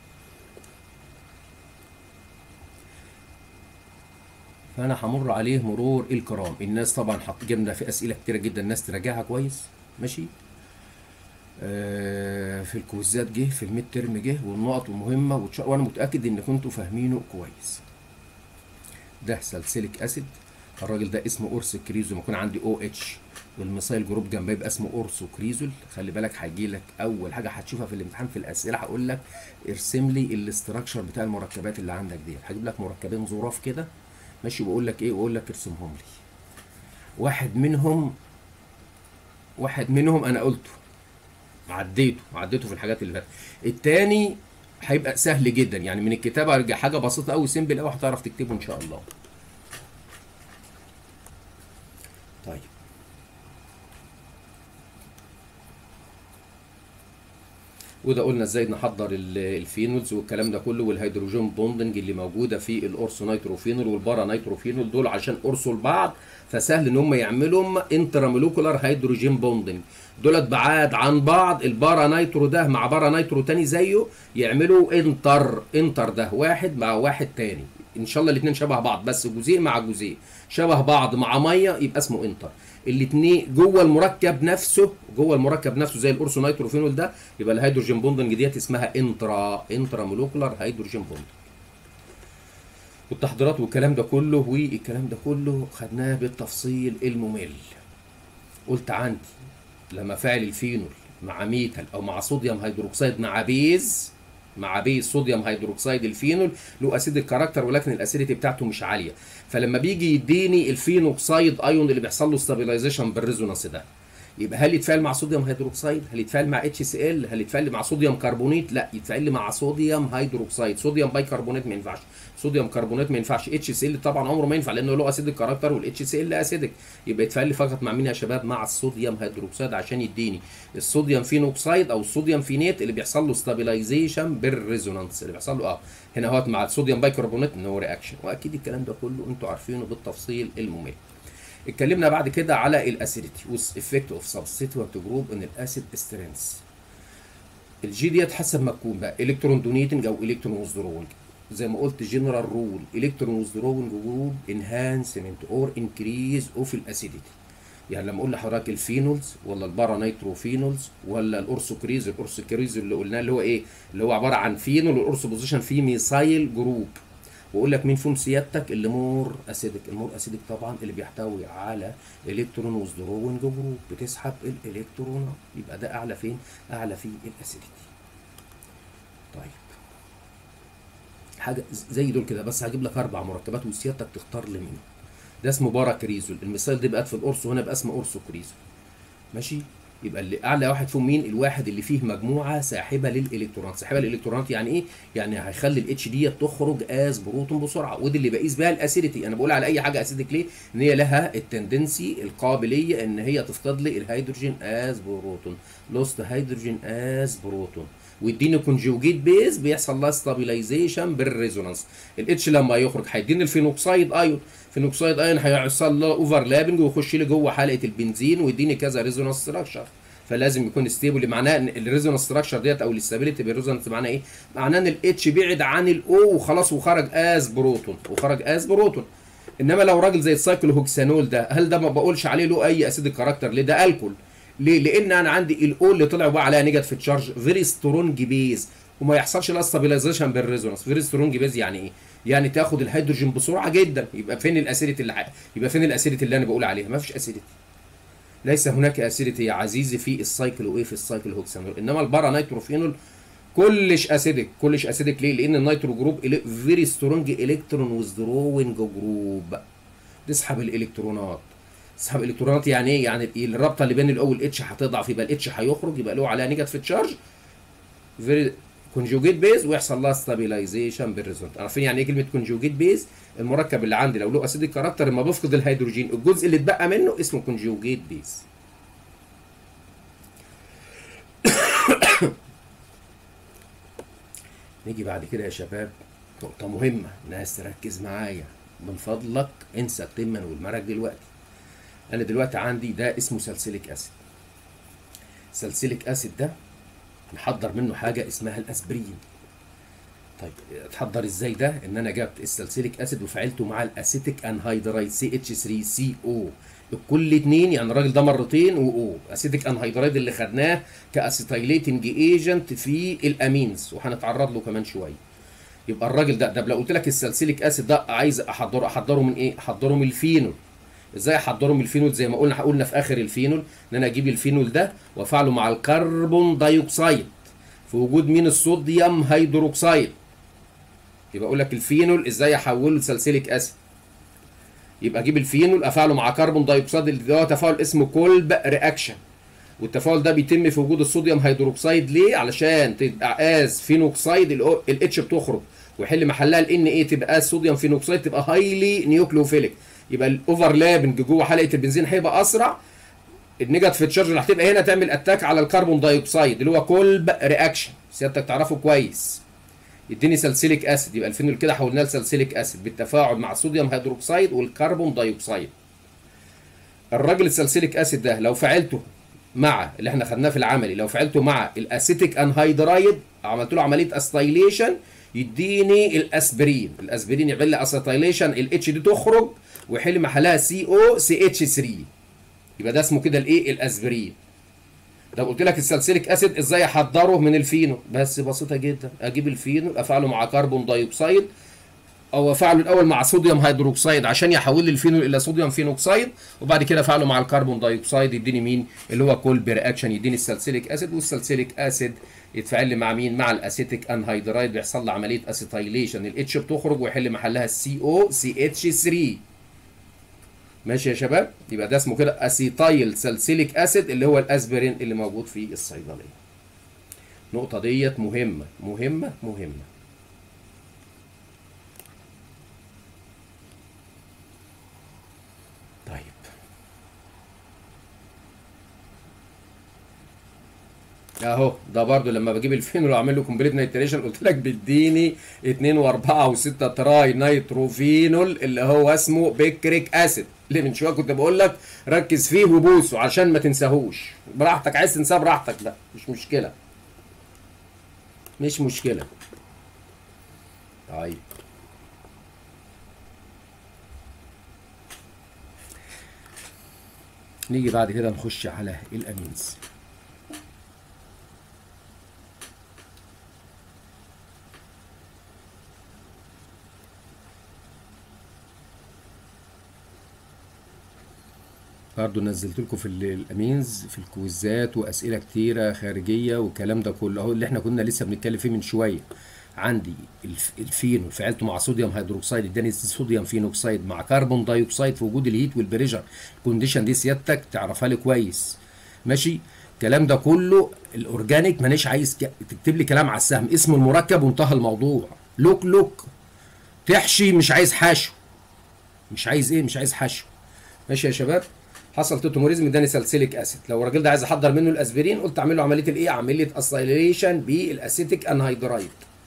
فانا همر عليه مرور الكرام الناس طبعا حط جبنا في اسئله كتيره جدا الناس تراجعها كويس ماشي آه في الكويزات جه في الميد ترم جه والنقط المهمه وانا متاكد ان كنتوا فاهمينه كويس ده سلسلك اسيد الراجل ده اسمه اورس كريزول يكون عندي او اتش والميثايل جروب جنبه يبقى اسمه اورسو كريزول خلي بالك هيجي لك اول حاجه هتشوفها في الامتحان في الاسئله هقول لك ارسم لي الاستراكشر بتاع المركبات اللي عندك دي هجيب لك مركبين ظراف كده ماشي واقول لك ايه واقول لك ارسمهم لي واحد منهم واحد منهم انا قلته عديته عديته في الحاجات اللي فاتت التاني هيبقى سهل جدا يعني من الكتابه ارجع حاجه بسيطه قوي سيمبل قوي هتعرف تكتبه ان شاء الله طيب وده قلنا ازاي نحضر ال- الفينولز والكلام ده كله والهيدروجين بوندنج اللي موجوده في الاورسو نيتروفينول والبارا نيتروفينول دول عشان اورسو لبعض فسهل ان هم يعملوا انترامولوكولار هيدروجين بوندنج دولت بعاد عن بعض البارا نيترو ده مع بارا نيترو تاني زيه يعملوا انتر انتر ده واحد مع واحد تاني ان شاء الله الاثنين شبه بعض بس جزيء مع جزيء شبه بعض مع ميه يبقى اسمه انتر الاثنين جوه المركب نفسه جوه المركب نفسه زي الاورسو نيتروفينول ده يبقى الهيدروجين بوندنج ديت اسمها انترا انترا مولوكولار هيدروجين بوندنج والتحضيرات والكلام ده كله والكلام ده كله خدناه بالتفصيل الممل قلت عندي لما فعل الفينول مع ميتال او مع صوديوم هيدروكسيد مع بيز مع بيز صوديوم هيدروكسيد الفينول له اسيد الكاركتر ولكن الاسيديتي بتاعته مش عاليه فلما بيجي يديني الفينوكسيد ايون اللي بيحصل له ستابيلايزيشن بالريزونانس ده يبقى هل يتفاعل مع صوديوم هيدروكسيد هل يتفاعل مع اتش سي ال هل يتفاعل مع صوديوم كربونيت لا يتفاعل لي مع صوديوم هيدروكسيد صوديوم بايكربونات ما ينفعش صوديوم كربونات ما ينفعش اتش سي ال طبعا عمره ما ينفع لانه له اسيد الكاركتر والاتش سي ال اسيدك يبقى يتفاعل لي فقط مع مين يا شباب مع الصوديوم هيدروكسيد عشان يديني الصوديوم فينوكسيد او الصوديوم فينيت اللي بيحصل له ستابيلايزيشن بالريزونانس اللي بيحصل له اه هنا اهوت مع الصوديوم بايكربونات نو رياكشن واكيد الكلام ده كله انتوا عارفينه بالتفصيل الممل اتكلمنا بعد كده على الاسيديتي والافكت اوف سبستيتوينت جروب ان الاسيد سترينث الجي ديت حسب ما تكون بقى الكترون دونيتنج او الكترون ويزدروينج زي ما قلت جنرال رول الكترون ويزدروينج جروب انهانسمنت اور انكريز اوف الاسيديتي يعني لما اقول لحضرتك الفينولز ولا البارا نيتروفينولز ولا الاورسوكريز الاورسوكريز اللي قلناه اللي هو ايه اللي هو عباره عن فينول والاورسو بوزيشن فيه ميثايل جروب واقول لك مين فيهم سيادتك اللي مور اسيدك المور اسيدك طبعا اللي بيحتوي على الكترون ويزدروينج جروب بتسحب الالكترونات يبقى ده اعلى فين اعلى في الاسيديتي طيب حاجه زي دول كده بس هجيب لك اربع مركبات وسيادتك تختار لي منهم ده اسمه بارا كريزول المثال ده بقى في القرص هنا بقى اسمه اورسو كريزول ماشي يبقى اللي اعلى واحد فيهم مين الواحد اللي فيه مجموعه ساحبه للالكترونات ساحبه للالكترونات يعني ايه يعني هيخلي الاتش دي تخرج از بروتون بسرعه ودي اللي بقيس بيها الاسيديتي انا بقول على اي حاجه اسيدك ليه ان هي لها التندنسي القابليه ان هي تفقد لي الهيدروجين از بروتون لوست هيدروجين از بروتون ويديني كونجوجيت بيز بيحصل لها ستابيلايزيشن بالريزونانس الاتش لما يخرج هيديني الفينوكسيد ايون فينوكسيد ايون هيحصل له اوفرلابنج ويخش لي جوه حلقه البنزين ويديني كذا ريزونانس ستراكشر فلازم يكون ستيبل معناه ان الريزونانس ستراكشر ديت او الاستابيليتي بالريزونانس معناه ايه؟ معناه ان الاتش بعد عن الاو وخلاص وخرج از بروتون وخرج از بروتون انما لو راجل زي السايكلوهوكسانول ده هل ده ما بقولش عليه له اي اسيد كاركتر ليه ده الكول ليه؟ لان انا عندي الاو اللي طلع بقى عليها نيجاتيف تشارج فيري سترونج بيز وما يحصلش لها ستابيلايزيشن بالريزونانس فيري سترونج بيز يعني ايه؟ يعني تاخد الهيدروجين بسرعه جدا يبقى فين الاسيديتي اللي ح- يبقى فين الاسيديتي اللي انا بقول عليها؟ ما فيش اسيديتي ليس هناك اسيديتي يا عزيزي في السايكل وايه في السايكل هوكسانول انما البارا نيتروفينول كلش اسيدك كلش اسيدك ليه؟ لان النيترو جروب فيري سترونج الكترون ويزدروينج جروب تسحب الالكترونات تسحب الالكترونات يعني ايه؟ يعني الرابطه اللي بين الاو والاتش هتضعف يبقى الاتش هيخرج يبقى له عليها نيجاتيف تشارج فيري كونجوجيت بيز ويحصل لها ستابيلايزيشن بالريزونت عارفين يعني ايه كلمه كونجوجيت بيز المركب اللي عندي لو له اسيدك كاركتر لما بفقد الهيدروجين الجزء اللي اتبقى منه اسمه كونجوجيت بيز نيجي بعد كده يا شباب نقطة مهمة ناس تركز معايا من فضلك انسى التمن والمرق دلوقتي انا دلوقتي عندي ده اسمه سلسليك اسيد سلسليك اسيد ده نحضر منه حاجة اسمها الاسبرين طيب اتحضر ازاي ده ان انا جبت السلسليك اسيد وفعلته مع الاسيتيك انهيدرايد سي اتش 3 سي او الكل اتنين يعني الراجل ده مرتين و او اسيتيك انهيدرايد اللي خدناه كاسيتايليتنج ايجنت في الامينز وهنتعرض له كمان شويه يبقى الراجل ده ده لو قلت لك السلسليك اسيد ده عايز احضره احضره من ايه احضره من الفينول ازاي احضره من الفينول زي ما قلنا قلنا في اخر الفينول ان انا اجيب الفينول ده وافعله مع الكربون دايوكسيد في وجود مين الصوديوم هيدروكسيد يبقى اقول لك الفينول ازاي احوله لسلسليك اسيد يبقى اجيب الفينول افعله مع كربون دايوكسيد اللي هو تفاعل اسمه كولب رياكشن والتفاعل ده بيتم في وجود الصوديوم هيدروكسيد ليه علشان تبقى از فينوكسيد الاتش بتخرج ويحل محلها الان ايه تبقى از صوديوم فينوكسيد تبقى هايلي نيوكليوفيليك يبقى الاوفرلابنج جوه حلقه البنزين هيبقى اسرع النيجاتيف تشارج اللي هتبقى هنا تعمل اتاك على الكربون دايوكسيد اللي هو كولب رياكشن سيادتك تعرفه كويس يديني سلسليك اسيد يبقى الفينول كده حولناه لسلسليك اسيد بالتفاعل مع الصوديوم هيدروكسيد والكربون دايوكسيد الراجل السلسليك اسيد ده لو فعلته مع اللي احنا خدناه في العملي لو فعلته مع الاسيتيك انهيدرايد عملت له عمليه استايليشن يديني الاسبرين الاسبرين يعمل لي اسيتايليشن الاتش دي تخرج ويحل محلها سي او سي اتش 3 يبقى ده اسمه كده الايه الاسبرين لو قلت لك السلسليك اسيد ازاي احضره من الفينول بس بسيطه جدا اجيب الفينول افعله مع كربون دايوكسيد او افعله الاول مع صوديوم هيدروكسيد عشان يحول لي الفينول الى صوديوم فينوكسيد وبعد كده افعله مع الكربون دايوكسيد يديني مين اللي هو كولب رياكشن يديني السلسليك اسيد والسلسليك اسيد يتفاعل لي مع مين مع الاسيتيك انهيدرايد بيحصل له عمليه اسيتايليشن الاتش بتخرج ويحل محلها السي او سي اتش 3 ماشي يا شباب يبقى ده اسمه كده اسيتايل سلسليك اسيد اللي هو الاسبرين اللي موجود في الصيدليه النقطه ديت مهمه مهمه مهمه طيب اهو ده برضو لما بجيب الفينول واعمل له كومبليت نيتريشن قلت لك بيديني 2 و4 و6 تراي نيتروفينول اللي هو اسمه بيكريك اسيد اللي من شويه كنت بقول لك ركز فيه وبوسه عشان ما تنساهوش براحتك عايز تنساه براحتك ده مش مشكله مش مشكله طيب نيجي بعد كده نخش على الامينز برضه نزلت لكم في ال- الامينز في الكويزات واسئله كتيره خارجيه والكلام ده كله اهو اللي احنا كنا لسه بنتكلم فيه من شويه عندي الف- الفينول فعلته مع صوديوم هيدروكسيد اداني صوديوم فينوكسيد مع كربون دايوكسيد في وجود الهيت والبريشر الكونديشن دي سيادتك تعرفها لي كويس ماشي الكلام ده كله الاورجانيك مانيش عايز ك- تكتب لي كلام على السهم اسم المركب وانتهى الموضوع لوك لوك تحشي مش عايز حشو مش عايز ايه مش عايز حشو ماشي يا شباب حصل توتوموريزم اداني سلسليك اسيد لو الراجل ده عايز احضر منه الاسبرين قلت اعمل له عمليه الايه عمليه اسايليشن بالاسيتيك انهيدرايد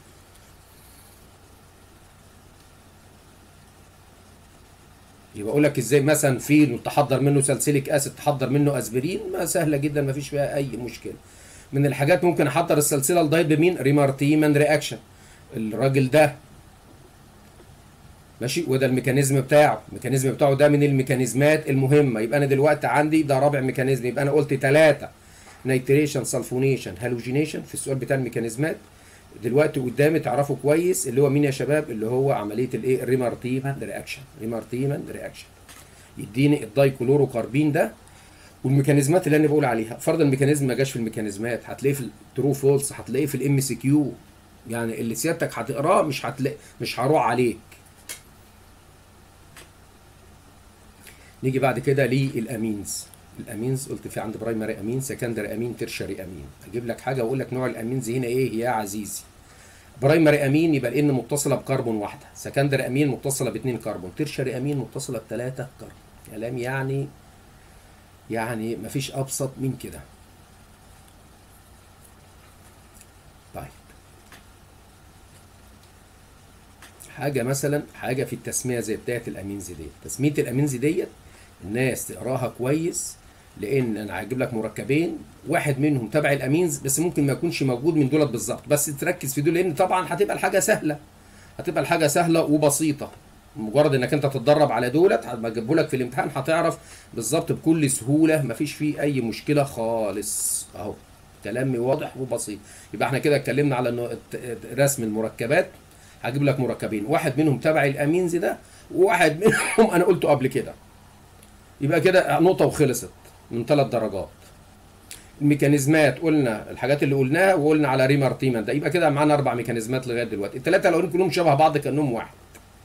يبقى اقول لك ازاي مثلا في تحضر منه سلسليك اسيد تحضر منه اسبرين ما سهله جدا ما فيش فيها اي مشكله من الحاجات ممكن احضر السلسله الدايب بمين ريمارتيمان رياكشن الراجل ده ماشي وده الميكانيزم بتاعه الميكانيزم بتاعه ده من الميكانيزمات المهمه يبقى انا دلوقتي عندي ده رابع ميكانيزم يبقى انا قلت ثلاثه نيتريشن سلفونيشن هالوجينيشن في السؤال بتاع الميكانيزمات دلوقتي قدامي تعرفوا كويس اللي هو مين يا شباب اللي هو عمليه الايه ريمارتيمان رياكشن ريمارتيمان رياكشن يديني الدايكلوروكاربين ده والميكانيزمات اللي انا بقول عليها فرض الميكانيزم ما جاش في الميكانيزمات هتلاقيه في الترو فولس هتلاقيه في الام سي كيو يعني اللي سيادتك هتقراه مش هتلاقي مش هروح عليك نيجي بعد كده للامينز الامينز قلت في عند برايمري امين سكندري امين ترشري امين اجيب لك حاجه واقول لك نوع الامينز هنا ايه يا عزيزي برايمري امين يبقى الان متصله بكربون واحده سكندري امين متصله باثنين كربون ترشري امين متصله بثلاثه كربون كلام يعني يعني مفيش ابسط من كده طيب حاجه مثلا حاجه في التسميه زي بتاعه الامينز ديت تسميه الامينز ديت الناس تقراها كويس لان انا هجيب لك مركبين واحد منهم تبع الامينز بس ممكن ما يكونش موجود من دولت بالظبط بس تركز في دول لان طبعا هتبقى الحاجه سهله هتبقى الحاجه سهله وبسيطه مجرد انك انت تتدرب على دولت لما اجيبه لك في الامتحان هتعرف بالظبط بكل سهوله مفيش فيه اي مشكله خالص اهو كلامي واضح وبسيط يبقى احنا كده اتكلمنا على انه الت- رسم المركبات هجيب لك مركبين واحد منهم تبع الامينز ده وواحد منهم انا قلته قبل كده يبقى كده نقطه وخلصت من ثلاث درجات الميكانيزمات قلنا الحاجات اللي قلناها وقلنا على ريمارتيمان ده يبقى كده معانا اربع ميكانيزمات لغايه دلوقتي الثلاثه الاولين كلهم شبه بعض كانهم واحد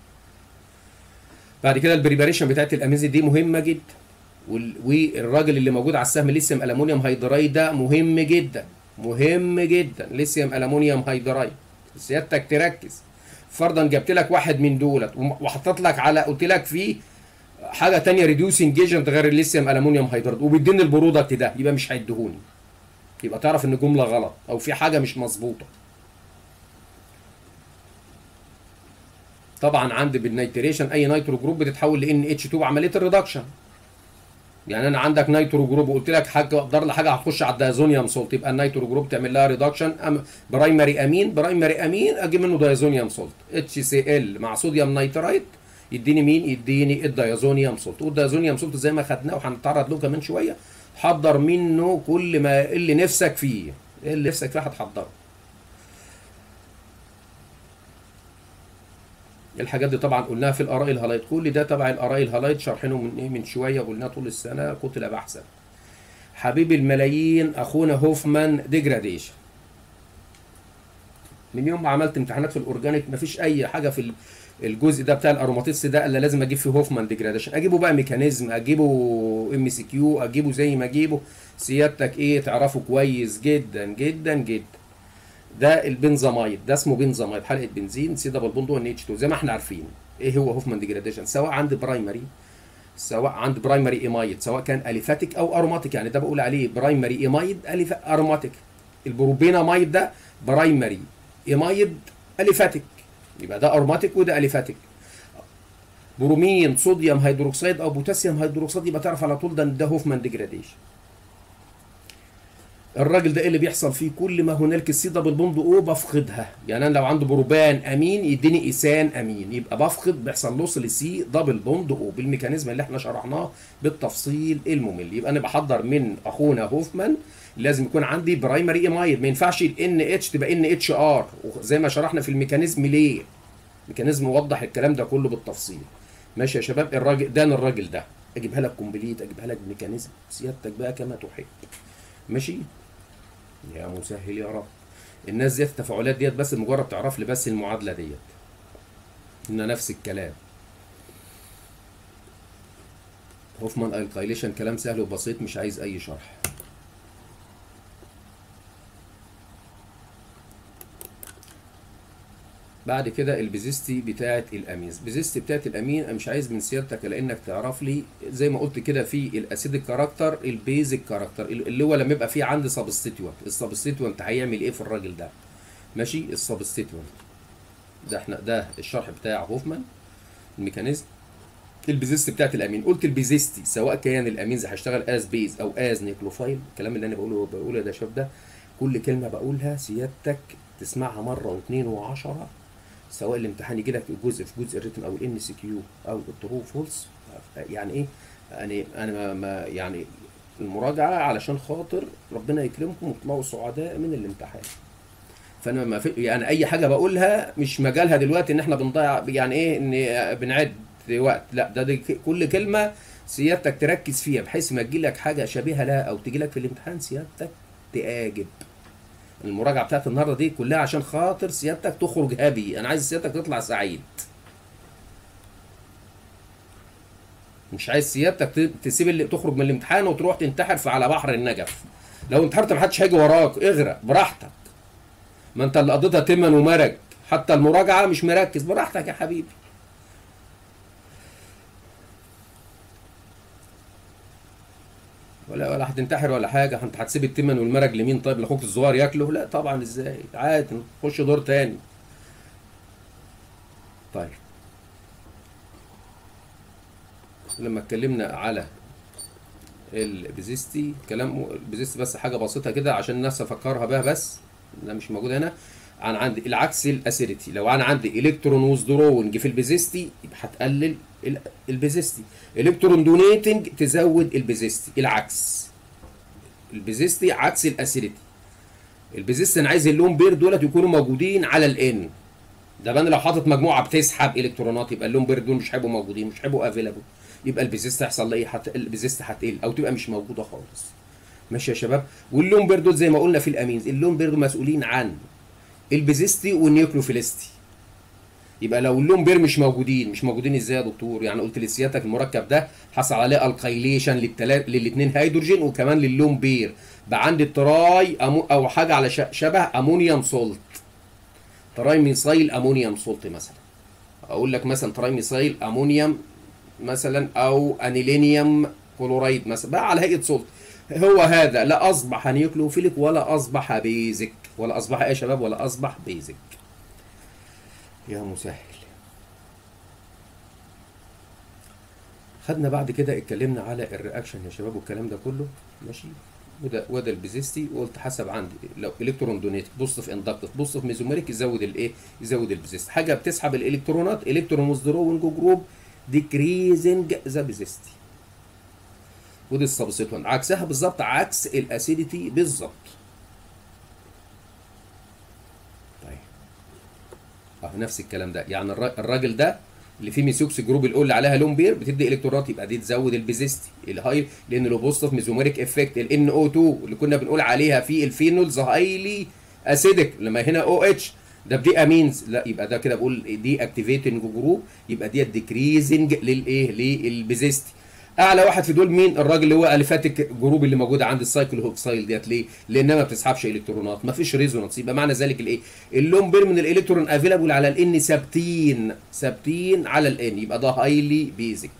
بعد كده البريباريشن بتاعت الامينز دي مهمه جدا وال- والراجل اللي موجود على السهم ليثيوم الومنيوم هيدرايد ده مهم جدا مهم جدا ليثيوم الومنيوم هيدرايد سيادتك تركز فرضا جبت لك واحد من دولت وم- وحطيت لك على قلت لك فيه حاجه تانية ريديوسنج ايجنت غير الليثيوم الومنيوم هيدرات وبيديني البرودكت ده يبقى مش هيديهوني يبقى تعرف ان الجمله غلط او في حاجه مش مظبوطه طبعا عندي بالنيتريشن اي نيترو جروب بتتحول ل ان اتش 2 بعمليه الريدكشن يعني انا عندك نيترو جروب وقلت لك حاجه اقدر لحاجه هتخش على الدايزونيوم سولت يبقى النيترو جروب تعمل لها ريدكشن أم برايمري امين برايمري امين اجيب منه دايزونيوم سولت اتش سي ال مع صوديوم نيترايت يديني مين يديني الدايزونيوم سولت والدايزونيوم سولت زي ما خدناه وهنتعرض له كمان شويه حضر منه كل ما اللي نفسك فيه اللي نفسك فيه هتحضره الحاجات دي طبعا قلناها في الاراء الهالايت كل ده تبع الاراء الهالايت شارحينه من ايه من شويه قلناه طول السنه قتل بحثا حبيب الملايين اخونا هوفمان ديجراديشن من يوم ما عملت امتحانات في الاورجانيك مفيش اي حاجه في الجزء ده بتاع الاروماتيست ده الا لازم اجيب فيه هوفمان ديجراديشن اجيبه بقى ميكانيزم اجيبه ام سي كيو اجيبه زي ما اجيبه سيادتك ايه تعرفه كويس جدا جدا جدا ده البنزامايد ده اسمه بنزامايد حلقه بنزين سي دبل بوند 1 اتش 2 زي ما احنا عارفين ايه هو هوفمان ديجراديشن سواء عند برايمري سواء عند برايمري ايمايد سواء كان اليفاتيك او اروماتيك يعني ده بقول عليه برايمري ايمايد اروماتيك البروبينامايد ده برايمري ايمايد اليفاتيك يبقى ده اروماتيك وده اليفاتيك برومين صوديوم هيدروكسيد او بوتاسيوم هيدروكسيد يبقى تعرف على طول ده ده هوفمان ديجراديشن الراجل ده ايه اللي بيحصل فيه كل ما هنالك السي دبل بوند او بفقدها يعني انا لو عنده بروبان امين يديني ايثان امين يبقى بفقد بيحصل لوص لسي دبل بوند او بالميكانيزم اللي احنا شرحناه بالتفصيل الممل يبقى انا بحضر من اخونا هوفمان لازم يكون عندي برايمري ايمايد ما ينفعش الان اتش تبقى ان اتش ار زي ما شرحنا في الميكانيزم ليه ميكانيزم موضح الكلام ده كله بالتفصيل ماشي يا شباب الراجل ده الراجل ده اجيبها لك كومبليت اجيبها لك ميكانيزم سيادتك بقى كما تحب ماشي يا مسهل يا رب الناس ديت التفاعلات ديت بس مجرد تعرف لي بس المعادله ديت ان نفس الكلام هوفمان الكايليشن كلام سهل وبسيط مش عايز اي شرح بعد كده البيزيستي بتاعه الامينز البيزيستي بتاعه الامين انا مش عايز من سيادتك لانك تعرف لي زي ما قلت كده في الاسيدك كاركتر البيزك كاركتر اللي هو لما يبقى في عندي سبستيتوانت السبستيتوانت هيعمل ايه في الراجل ده ماشي السبستيتوانت ده احنا ده الشرح بتاع هوفمان الميكانيزم البيزيستي بتاعت الامين قلت البيزيستي سواء كان الامينز هيشتغل از بيز او از نيكلوفايل الكلام اللي انا بقوله بقوله ده شباب ده كل كلمه بقولها سيادتك تسمعها مره واثنين وعشرة سواء الامتحان يجي لك جزء في جزء الريتم او الان سي كيو او الترو فولس يعني ايه يعني انا ما, ما يعني المراجعه علشان خاطر ربنا يكرمكم وتطلعوا سعداء من الامتحان فانا ما في يعني اي حاجه بقولها مش مجالها دلوقتي ان احنا بنضيع يعني ايه ان بنعد وقت لا ده دي كل كلمه سيادتك تركز فيها بحيث ما تجي لك حاجه شبيهه لها او تجي لك في الامتحان سيادتك تآجب المراجعه بتاعت النهارده دي كلها عشان خاطر سيادتك تخرج هابي انا عايز سيادتك تطلع سعيد مش عايز سيادتك تسيب اللي تخرج من الامتحان وتروح تنتحر في على بحر النجف لو انتحرت محدش هيجي وراك اغرق براحتك ما انت اللي قضيتها تمن ومرج حتى المراجعه مش مركز براحتك يا حبيبي ولا ولا هتنتحر ولا حاجه انت هتسيب التمن والمرج لمين طيب لاخوك الصغير ياكله لا طبعا ازاي عادي نخش دور تاني طيب لما اتكلمنا على البيزيستي كلام البيزيستي بس حاجه بسيطه كده عشان الناس افكرها بها بس لا مش موجود هنا انا عندي العكس الاسيديتي لو انا عندي الكترون وذرونج في البيزيستي يبقى هتقلل البيزيستي الكترون دونيتنج تزود البيزيستي العكس البيزيستي عكس الاسيديتي البيزيستي انا عايز اللون بير دولت يكونوا موجودين على الان ده انا لو حاطط مجموعه بتسحب الكترونات يبقى اللون بير دول مش هيبقوا موجودين مش هيبقوا افيلابل يبقى البيزيست هيحصل ايه حت... البيزيست هتقل او تبقى مش موجوده خالص ماشي يا شباب واللون بير دول زي ما قلنا في الامينز اللون بير دول مسؤولين عن البيزيستي والنيوكلوفيلستي يبقى لو اللون بير مش موجودين مش موجودين ازاي يا دكتور يعني قلت لسيادتك المركب ده حصل عليه القيليشن للتلات للاثنين هيدروجين وكمان للون بير بقى عندي التراي أمو... او حاجه على ش... شبه امونيوم سولت تراي ميثايل امونيوم سولت مثلا اقول لك مثلا تراي ميثايل امونيوم مثلا او انيلينيوم كلورايد مثلا بقى على هيئه سولت هو هذا لا اصبح نيوكليوفيليك ولا اصبح بيزك ولا اصبح ايه يا شباب ولا اصبح بيزك يا مسهل خدنا بعد كده اتكلمنا على الرياكشن يا شباب والكلام ده كله ماشي وده وده البيزيستي وقلت حسب عندي لو الكترون دونيت بص في اندكتيف بص في ميزوميريك يزود الايه يزود البيزيستي حاجه بتسحب الالكترونات الكترون وذرونج جروب ديكريزنج ذا بيزيستي ودي السبستيتوانت عكسها بالظبط عكس الاسيديتي بالظبط طيب اه نفس الكلام ده يعني الراجل ده اللي فيه ميثوكس جروب الاول اللي عليها لون بير بتدي الكترونات يبقى دي تزود البيزيستي الهاي لان له بوزيتيف ميزوميريك افكت ال NO2 اللي كنا بنقول عليها في الفينولز هايلي اسيدك لما هنا او اتش ده بدي امينز لا يبقى ده كده بقول دي اكتيفيتنج جروب يبقى دي ديكريزنج للايه للبيزيستي اعلى واحد في دول مين الراجل اللي هو الفاتيك جروب اللي موجوده عند السايكل هوكسايل ديت ليه لانها ما بتسحبش الكترونات ما فيش ريزونانس يبقى معنى ذلك الايه اللون بير من الالكترون افيلابل على الان ثابتين ثابتين على الان يبقى ده هايلي بيزك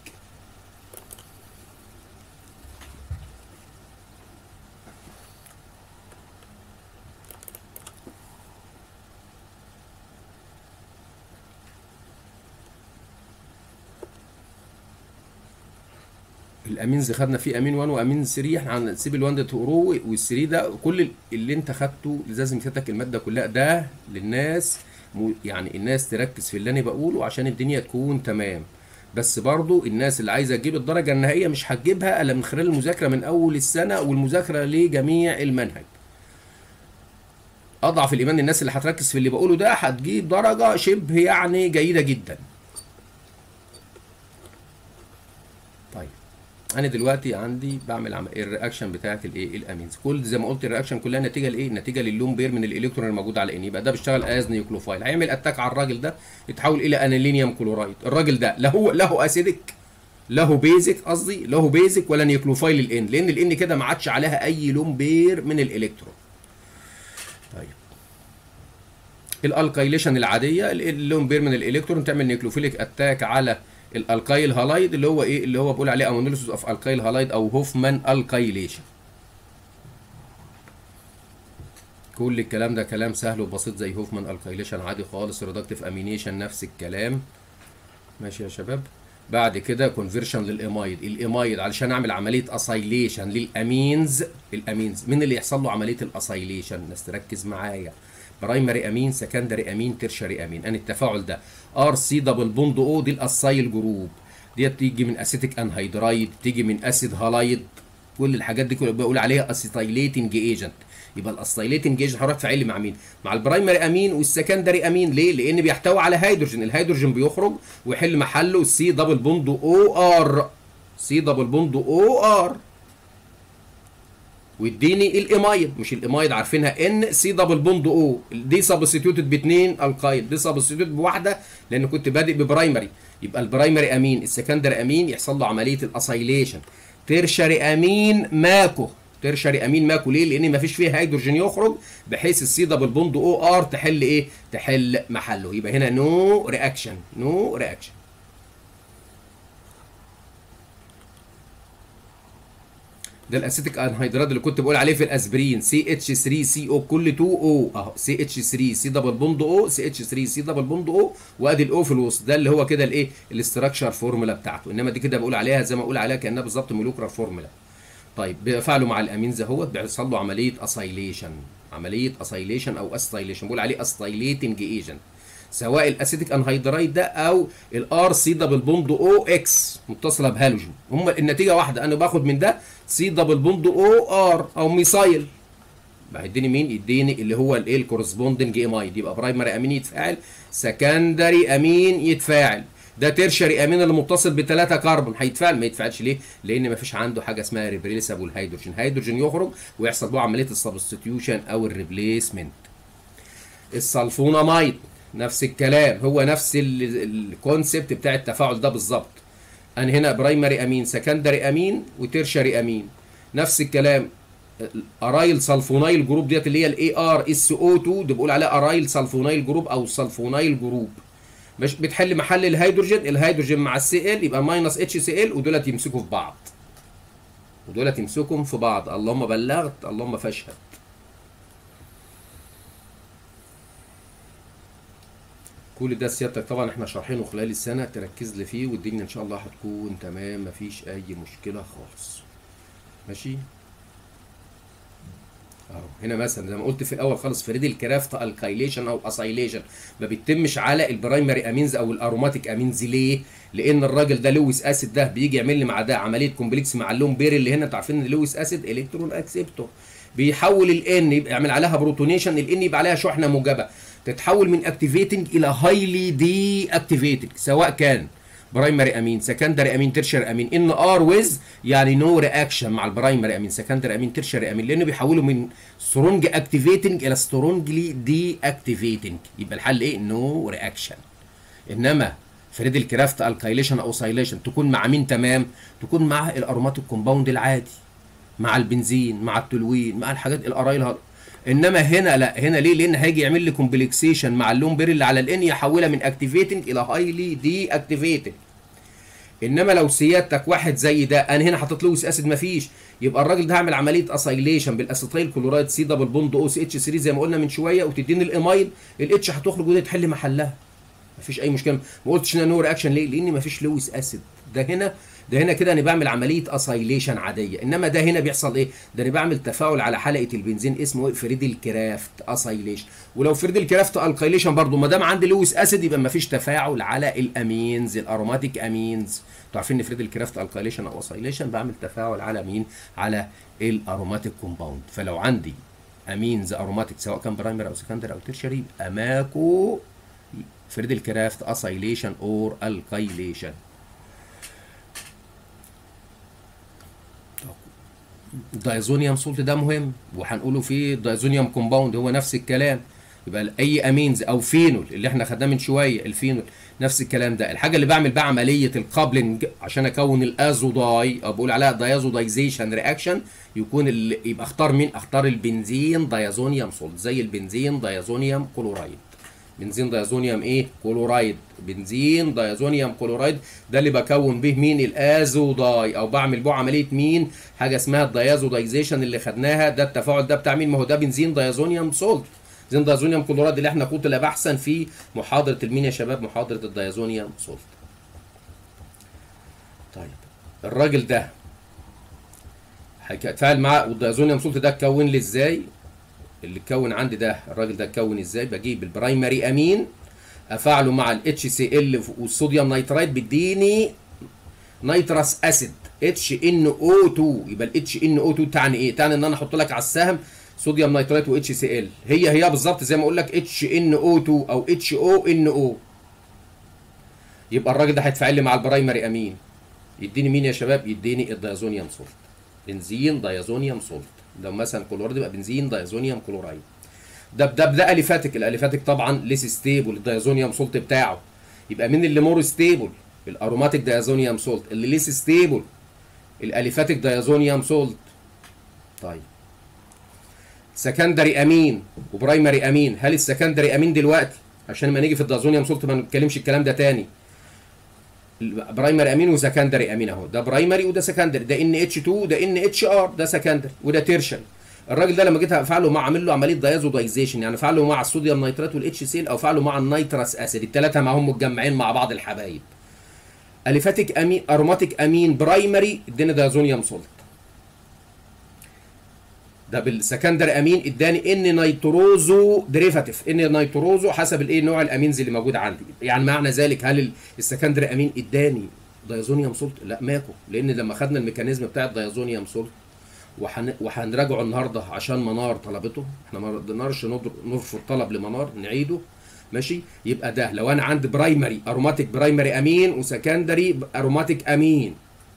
الامينز خدنا فيه امين 1 وامين 3 احنا هنسيب ال1 ده تقروه وال3 ده كل اللي انت خدته لازم تفتك الماده كلها ده للناس يعني الناس تركز في اللي انا بقوله عشان الدنيا تكون تمام بس برضو الناس اللي عايزه تجيب الدرجه النهائيه مش هتجيبها الا من خلال المذاكره من اول السنه والمذاكره لجميع المنهج اضعف الايمان الناس اللي هتركز في اللي بقوله ده هتجيب درجه شبه يعني جيده جدا طيب انا دلوقتي عندي بعمل عم... الرياكشن بتاعه الايه الامينز كل زي ما قلت الرياكشن كلها نتيجه لايه نتيجه للون بير من الالكترون الموجود على ان يبقى ده بيشتغل از نيوكلوفايل هيعمل اتاك على الراجل ده يتحول الى انيلينيوم كلورايد الراجل ده لا هو له اسيدك له بيزك قصدي له بيزك ولا نيوكلوفايل الان لان الان كده ما عادش عليها اي لون بير من الالكترون طيب الالكايليشن العاديه اللون بير من الالكترون تعمل نيوكلوفيليك اتاك على الالكايل هالايد اللي هو ايه اللي هو بقول عليه امونيليسيس اوف الكايل هالايد او هوفمان الكايليشن كل الكلام ده كلام سهل وبسيط زي هوفمان الكايليشن عادي خالص ريدكتيف امينيشن نفس الكلام ماشي يا شباب بعد كده كونفرشن للامايد الامايد علشان اعمل عمليه اسايليشن للامينز الامينز مين اللي يحصل له عمليه الاسايليشن الناس تركز معايا برايمري امين سكندري امين ترشري امين ان التفاعل ده ار سي دبل بوند او دي الاسايل جروب ديت تيجي من اسيتيك انهيدرايد تيجي من اسيد هالايد كل الحاجات دي كلها بقول عليها اسيتايليتنج ايجنت يبقى الاسيتايليتنج ايجنت هروح فعل مع مين مع البرايمري امين والسكندري امين ليه لان بيحتوي على هيدروجين الهيدروجين بيخرج ويحل محله سي دبل بوند او ار سي دبل بوند او ار ويديني الامايد مش الامايد عارفينها ان سي دبل بوند او دي سبستيوتد باثنين القايد دي سبستيوتد بواحده لان كنت بادئ ببرايمري يبقى البرايمري امين السكندري امين يحصل له عمليه الاسايليشن ترشري امين ماكو ترشري امين ماكو ليه لان ما فيش فيه هيدروجين يخرج بحيث السي دبل بوند او ار تحل ايه تحل محله يبقى هنا نو رياكشن نو رياكشن ده الاسيتيك انهيدرات اللي كنت بقول عليه في الاسبرين سي اتش 3 سي او كل 2 او اهو سي اتش 3 سي دبل بوند او سي اتش 3 سي دبل بوند او وادي الاو في الوسط ده اللي هو كده الايه الاستراكشر فورمولا بتاعته انما دي كده بقول عليها زي ما اقول عليها كانها بالظبط مولوكرال فورمولا طيب بيفعلوا مع الامينز اهوت بيحصل له عمليه اسايليشن عمليه اسايليشن او اسايليشن بقول عليه اسايليتنج ايجنت سواء الاسيتيك انهيدرايد ده او الار سي دبل بوند او اكس متصله بهالوجين هم النتيجه واحده انا باخد من ده سي دبل بوند او ار او ميثايل هيديني مين يديني اللي هو الايه الكورسبوندنج امايد يبقى برايمري امين يتفاعل سكندري امين يتفاعل ده ترشري امين اللي متصل بثلاثه كربون هيتفاعل ما يتفاعلش ليه؟ لان ما فيش عنده حاجه اسمها ريبريسابل هيدروجين هيدروجين يخرج ويحصل له عمليه السبستيوشن او الريبليسمنت السلفونامايد نفس الكلام هو نفس الكونسبت بتاع التفاعل ده بالظبط انا هنا برايمري امين سكندري امين وترشري امين نفس الكلام ارايل سلفونايل جروب ديت اللي هي الاي ار اس او 2 دي بقول عليها ارايل سلفونايل جروب او سلفونايل جروب مش بتحل محل الهيدروجين الهيدروجين مع السي ال يبقى ماينس اتش سي ال ودولت يمسكوا في بعض ودولت يمسكوا في بعض اللهم بلغت اللهم فاشهد كل ده سيادتك طبعا احنا شارحينه خلال السنه تركز لي فيه والدنيا ان شاء الله هتكون تمام مفيش اي مشكله خالص ماشي اهو هنا مثلا زي ما قلت في الاول خالص فريد الكرافت الكايليشن او اسايليشن ما بيتمش على البرايمري امينز او الاروماتيك امينز ليه؟ لان الراجل ده لويس اسيد ده بيجي يعمل لي مع ده عمليه كومبلكس مع اللون بير اللي هنا انتوا عارفين ان لويس اسيد الكترون اكسبتور بيحول الان يبقى يعمل عليها بروتونيشن الان يبقى عليها شحنه موجبه تتحول من اكتيفيتنج الى هايلي دي اكتيفيتد سواء كان برايمري امين سكندري امين ترشري امين ان ار ويز يعني نو رياكشن مع البرايمري امين سكندري امين ترشري امين لانه بيحولوا من سترونج اكتيفيتنج الى سترونجلي دي اكتيفيتنج يبقى الحل ايه نو رياكشن انما فريد الكرافت الكايليشن او سايليشن تكون مع مين تمام تكون مع الاروماتيك كومباوند العادي مع البنزين مع التلوين مع الحاجات القرايل انما هنا لا هنا ليه لان هيجي يعمل لي كومبلكسيشن مع اللون بير اللي على الان يحولها من اكتيفيتنج الى هايلي دي اكتيفيتنج انما لو سيادتك واحد زي ده انا هنا حاطط لويس اسيد مفيش يبقى الراجل ده هعمل عمليه اسايليشن بالاسيتايل كلورايد سي دبل بوند او سي اتش 3 زي ما قلنا من شويه وتديني الايمايل الاتش هتخرج ودي تحل محلها مفيش اي مشكله ما قلتش ان نو رياكشن ليه لان مفيش لويس اسيد ده هنا ده هنا كده انا بعمل عمليه اسايليشن عاديه انما ده هنا بيحصل ايه ده انا بعمل تفاعل على حلقه البنزين اسمه فريدل كرافت اسايليشن ولو فريدل كرافت الكايليشن برضو ما دام عندي لويس اسيد يبقى ما فيش تفاعل على الامينز الاروماتيك امينز انتوا عارفين ان فريدل كرافت الكايليشن او اسايليشن بعمل تفاعل على مين على الاروماتيك كومباوند فلو عندي امينز اروماتيك سواء كان برايمري او سكندري او تيرشري يبقى ماكو فريدل كرافت اسايليشن اور الكايليشن الدايزونيوم سولت ده مهم وهنقوله فيه الدايزونيوم كومباوند هو نفس الكلام يبقى اي امينز او فينول اللي احنا خدناه من شويه الفينول نفس الكلام ده الحاجه اللي بعمل بقى عمليه الكابلنج عشان اكون الازوداي او بقول عليها دايازودايزيشن رياكشن يكون اللي يبقى اختار مين اختار البنزين دايزونيوم سولت زي البنزين دايزونيوم كلورايد بنزين دايزونيوم ايه كلورايد بنزين دايزونيوم كلورايد ده اللي بكون به مين الازوداي او بعمل به عمليه مين حاجه اسمها الدايازودايزيشن اللي خدناها ده التفاعل ده بتاع مين ما هو ده بنزين دايزونيوم سولت بنزين دايزونيوم كلورايد اللي احنا كنت بحثا في محاضره المين يا شباب محاضره الدايزونيوم سولت طيب الراجل ده هيتفاعل معاه والدايزونيوم سولت ده اتكون لي ازاي اللي اتكون عندي ده الراجل ده اتكون ازاي بجيب البرايمري امين افعله مع الاتش سي ال والصوديوم نيترايت بيديني نيترس اسيد اتش ان او 2 يبقى الاتش ان او 2 تعني ايه تعني ان انا احط لك على السهم صوديوم نيترايت واتش سي ال هي هي بالظبط زي ما اقول لك اتش ان او 2 او اتش او ان او يبقى الراجل ده هيتفاعل لي مع البرايمري امين يديني مين يا شباب يديني الدايزونيوم سولت بنزين دايزونيوم سولت لو مثلا كلورايد يبقى بنزين دايزونيوم كلورايد ده ده ده اليفاتيك الاليفاتيك طبعا ليس ستيبل الدايزونيوم سولت بتاعه يبقى مين اللي مور ستيبل الاروماتيك دايزونيوم سولت اللي ليس ستيبل الاليفاتيك دايزونيوم سولت طيب سكندري امين وبرايمري امين هل السكندري امين دلوقتي عشان ما نيجي في الدايزونيوم سولت ما نتكلمش الكلام ده تاني برايمري امين وسكندري امين اهو ده برايمري وده سكندري ده ان اتش 2 ده ان اتش ار ده سكندري وده تيرشري الراجل ده لما جيت افعله مع اعمل له عمليه دايزودايزيشن يعني افعله مع الصوديوم نيترات والاتش سيل او افعله مع النيترس اسيد الثلاثه معاهم متجمعين مع بعض الحبايب اليفاتيك امين اروماتيك امين برايمري اداني دايزونيوم سولت ده بالسكندري امين اداني ان نيتروزو ديريفاتيف ان نيتروزو حسب الايه نوع الامينز اللي موجود عندي يعني معنى ذلك هل السكندري امين اداني دايزونيوم سولت لا ماكو لان لما خدنا الميكانيزم بتاع الدايزونيوم سولت وحن... وهنراجعه النهارده عشان منار طلبته احنا ما نقدرش نرفض طلب لمنار نعيده ماشي يبقى ده لو انا عندي برايمري اروماتيك برايمري امين وسكندري اروماتيك امين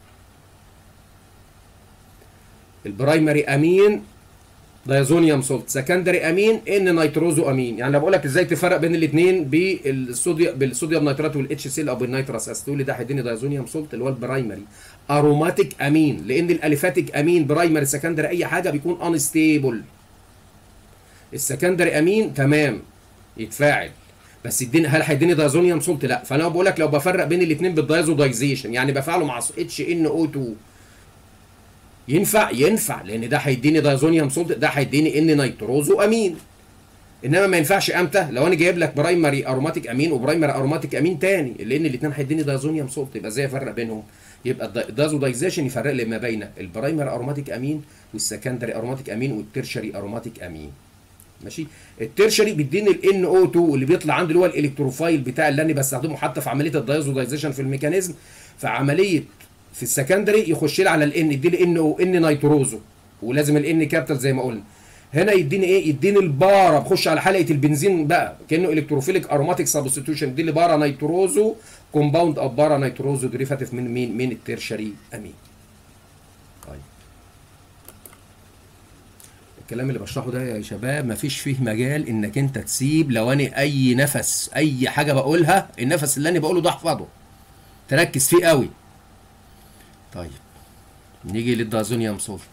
البرايمري امين دايزونيوم سولت سكندري امين ان نيتروزو امين يعني انا بقول لك ازاي تفرق بين الاثنين بالصوديوم بالصوديوم نيترات والاتش سي او بالنيترس اسيد تقول لي ده هيديني دايزونيوم سولت اللي هو البرايمري اروماتيك امين لان الاليفاتيك امين برايمري سكندري اي حاجه بيكون انستيبل السكندري امين تمام يتفاعل بس اديني هل هيديني دايزونيوم سولت لا فانا بقول لك لو بفرق بين الاثنين بالدايزودايزيشن يعني بفعله مع اتش ان او 2 ينفع ينفع لان ده هيديني دايزونيوم سولت ده هيديني ان نيتروزو امين انما ما ينفعش امتى لو انا جايب لك برايمري اروماتيك امين وبرايمري اروماتيك امين تاني لان الاثنين هيديني دايزونيوم سولت يبقى ازاي افرق بينهم يبقى الدازودايزيشن يفرق لي ما بين البرايمري اروماتيك امين والسكندري اروماتيك امين والترشري اروماتيك امين ماشي الترشري بيديني الان او 2 اللي بيطلع عندي اللي هو الالكتروفايل بتاع اللي انا بستخدمه حتى في عمليه الدايزودايزيشن في الميكانيزم في عمليه في السكندري يخش لي على الان يديني ان او ان نيتروزو ولازم الان كابيتال زي ما قلنا هنا يديني ايه يديني البارا بخش على حلقه البنزين بقى كانه الكتروفيليك اروماتيك سبستيوشن يديني بارا نيتروزو كومباوند او بارا نيتروزو ديريفاتيف من مين من الترشري امين طيب الكلام اللي بشرحه ده يا شباب مفيش فيه مجال انك انت تسيب لو انا اي نفس اي حاجه بقولها النفس اللي انا بقوله ده احفظه تركز فيه قوي طيب نيجي للدازونيوم سولت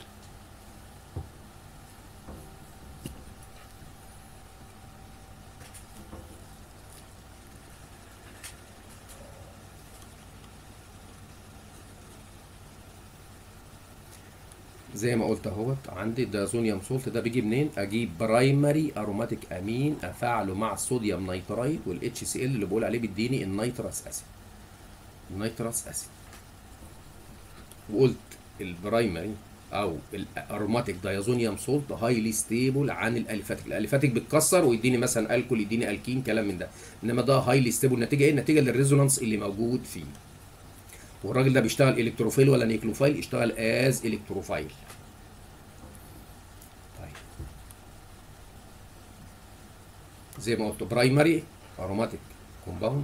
زي ما قلت اهوت عندي الدازونيوم سولت ده بيجي منين؟ اجيب برايمري اروماتيك امين افعله مع الصوديوم نيترايت والاتش سي ال اللي بقول عليه بيديني النيترس اسيد. النيترس اسيد. وقلت البرايمري او الاروماتيك دايزونيوم سولت هايلي ستيبل عن الاليفاتيك، الاليفاتيك بتكسر ويديني مثلا الكول يديني الكين كلام من ده، انما ده هايلي ستيبل نتيجه ايه؟ نتيجه للريزونانس اللي موجود فيه. والراجل ده بيشتغل الكتروفيل ولا نيكلوفايل يشتغل از الكتروفايل طيب زي ما قلت برايمري اروماتيك كومباوند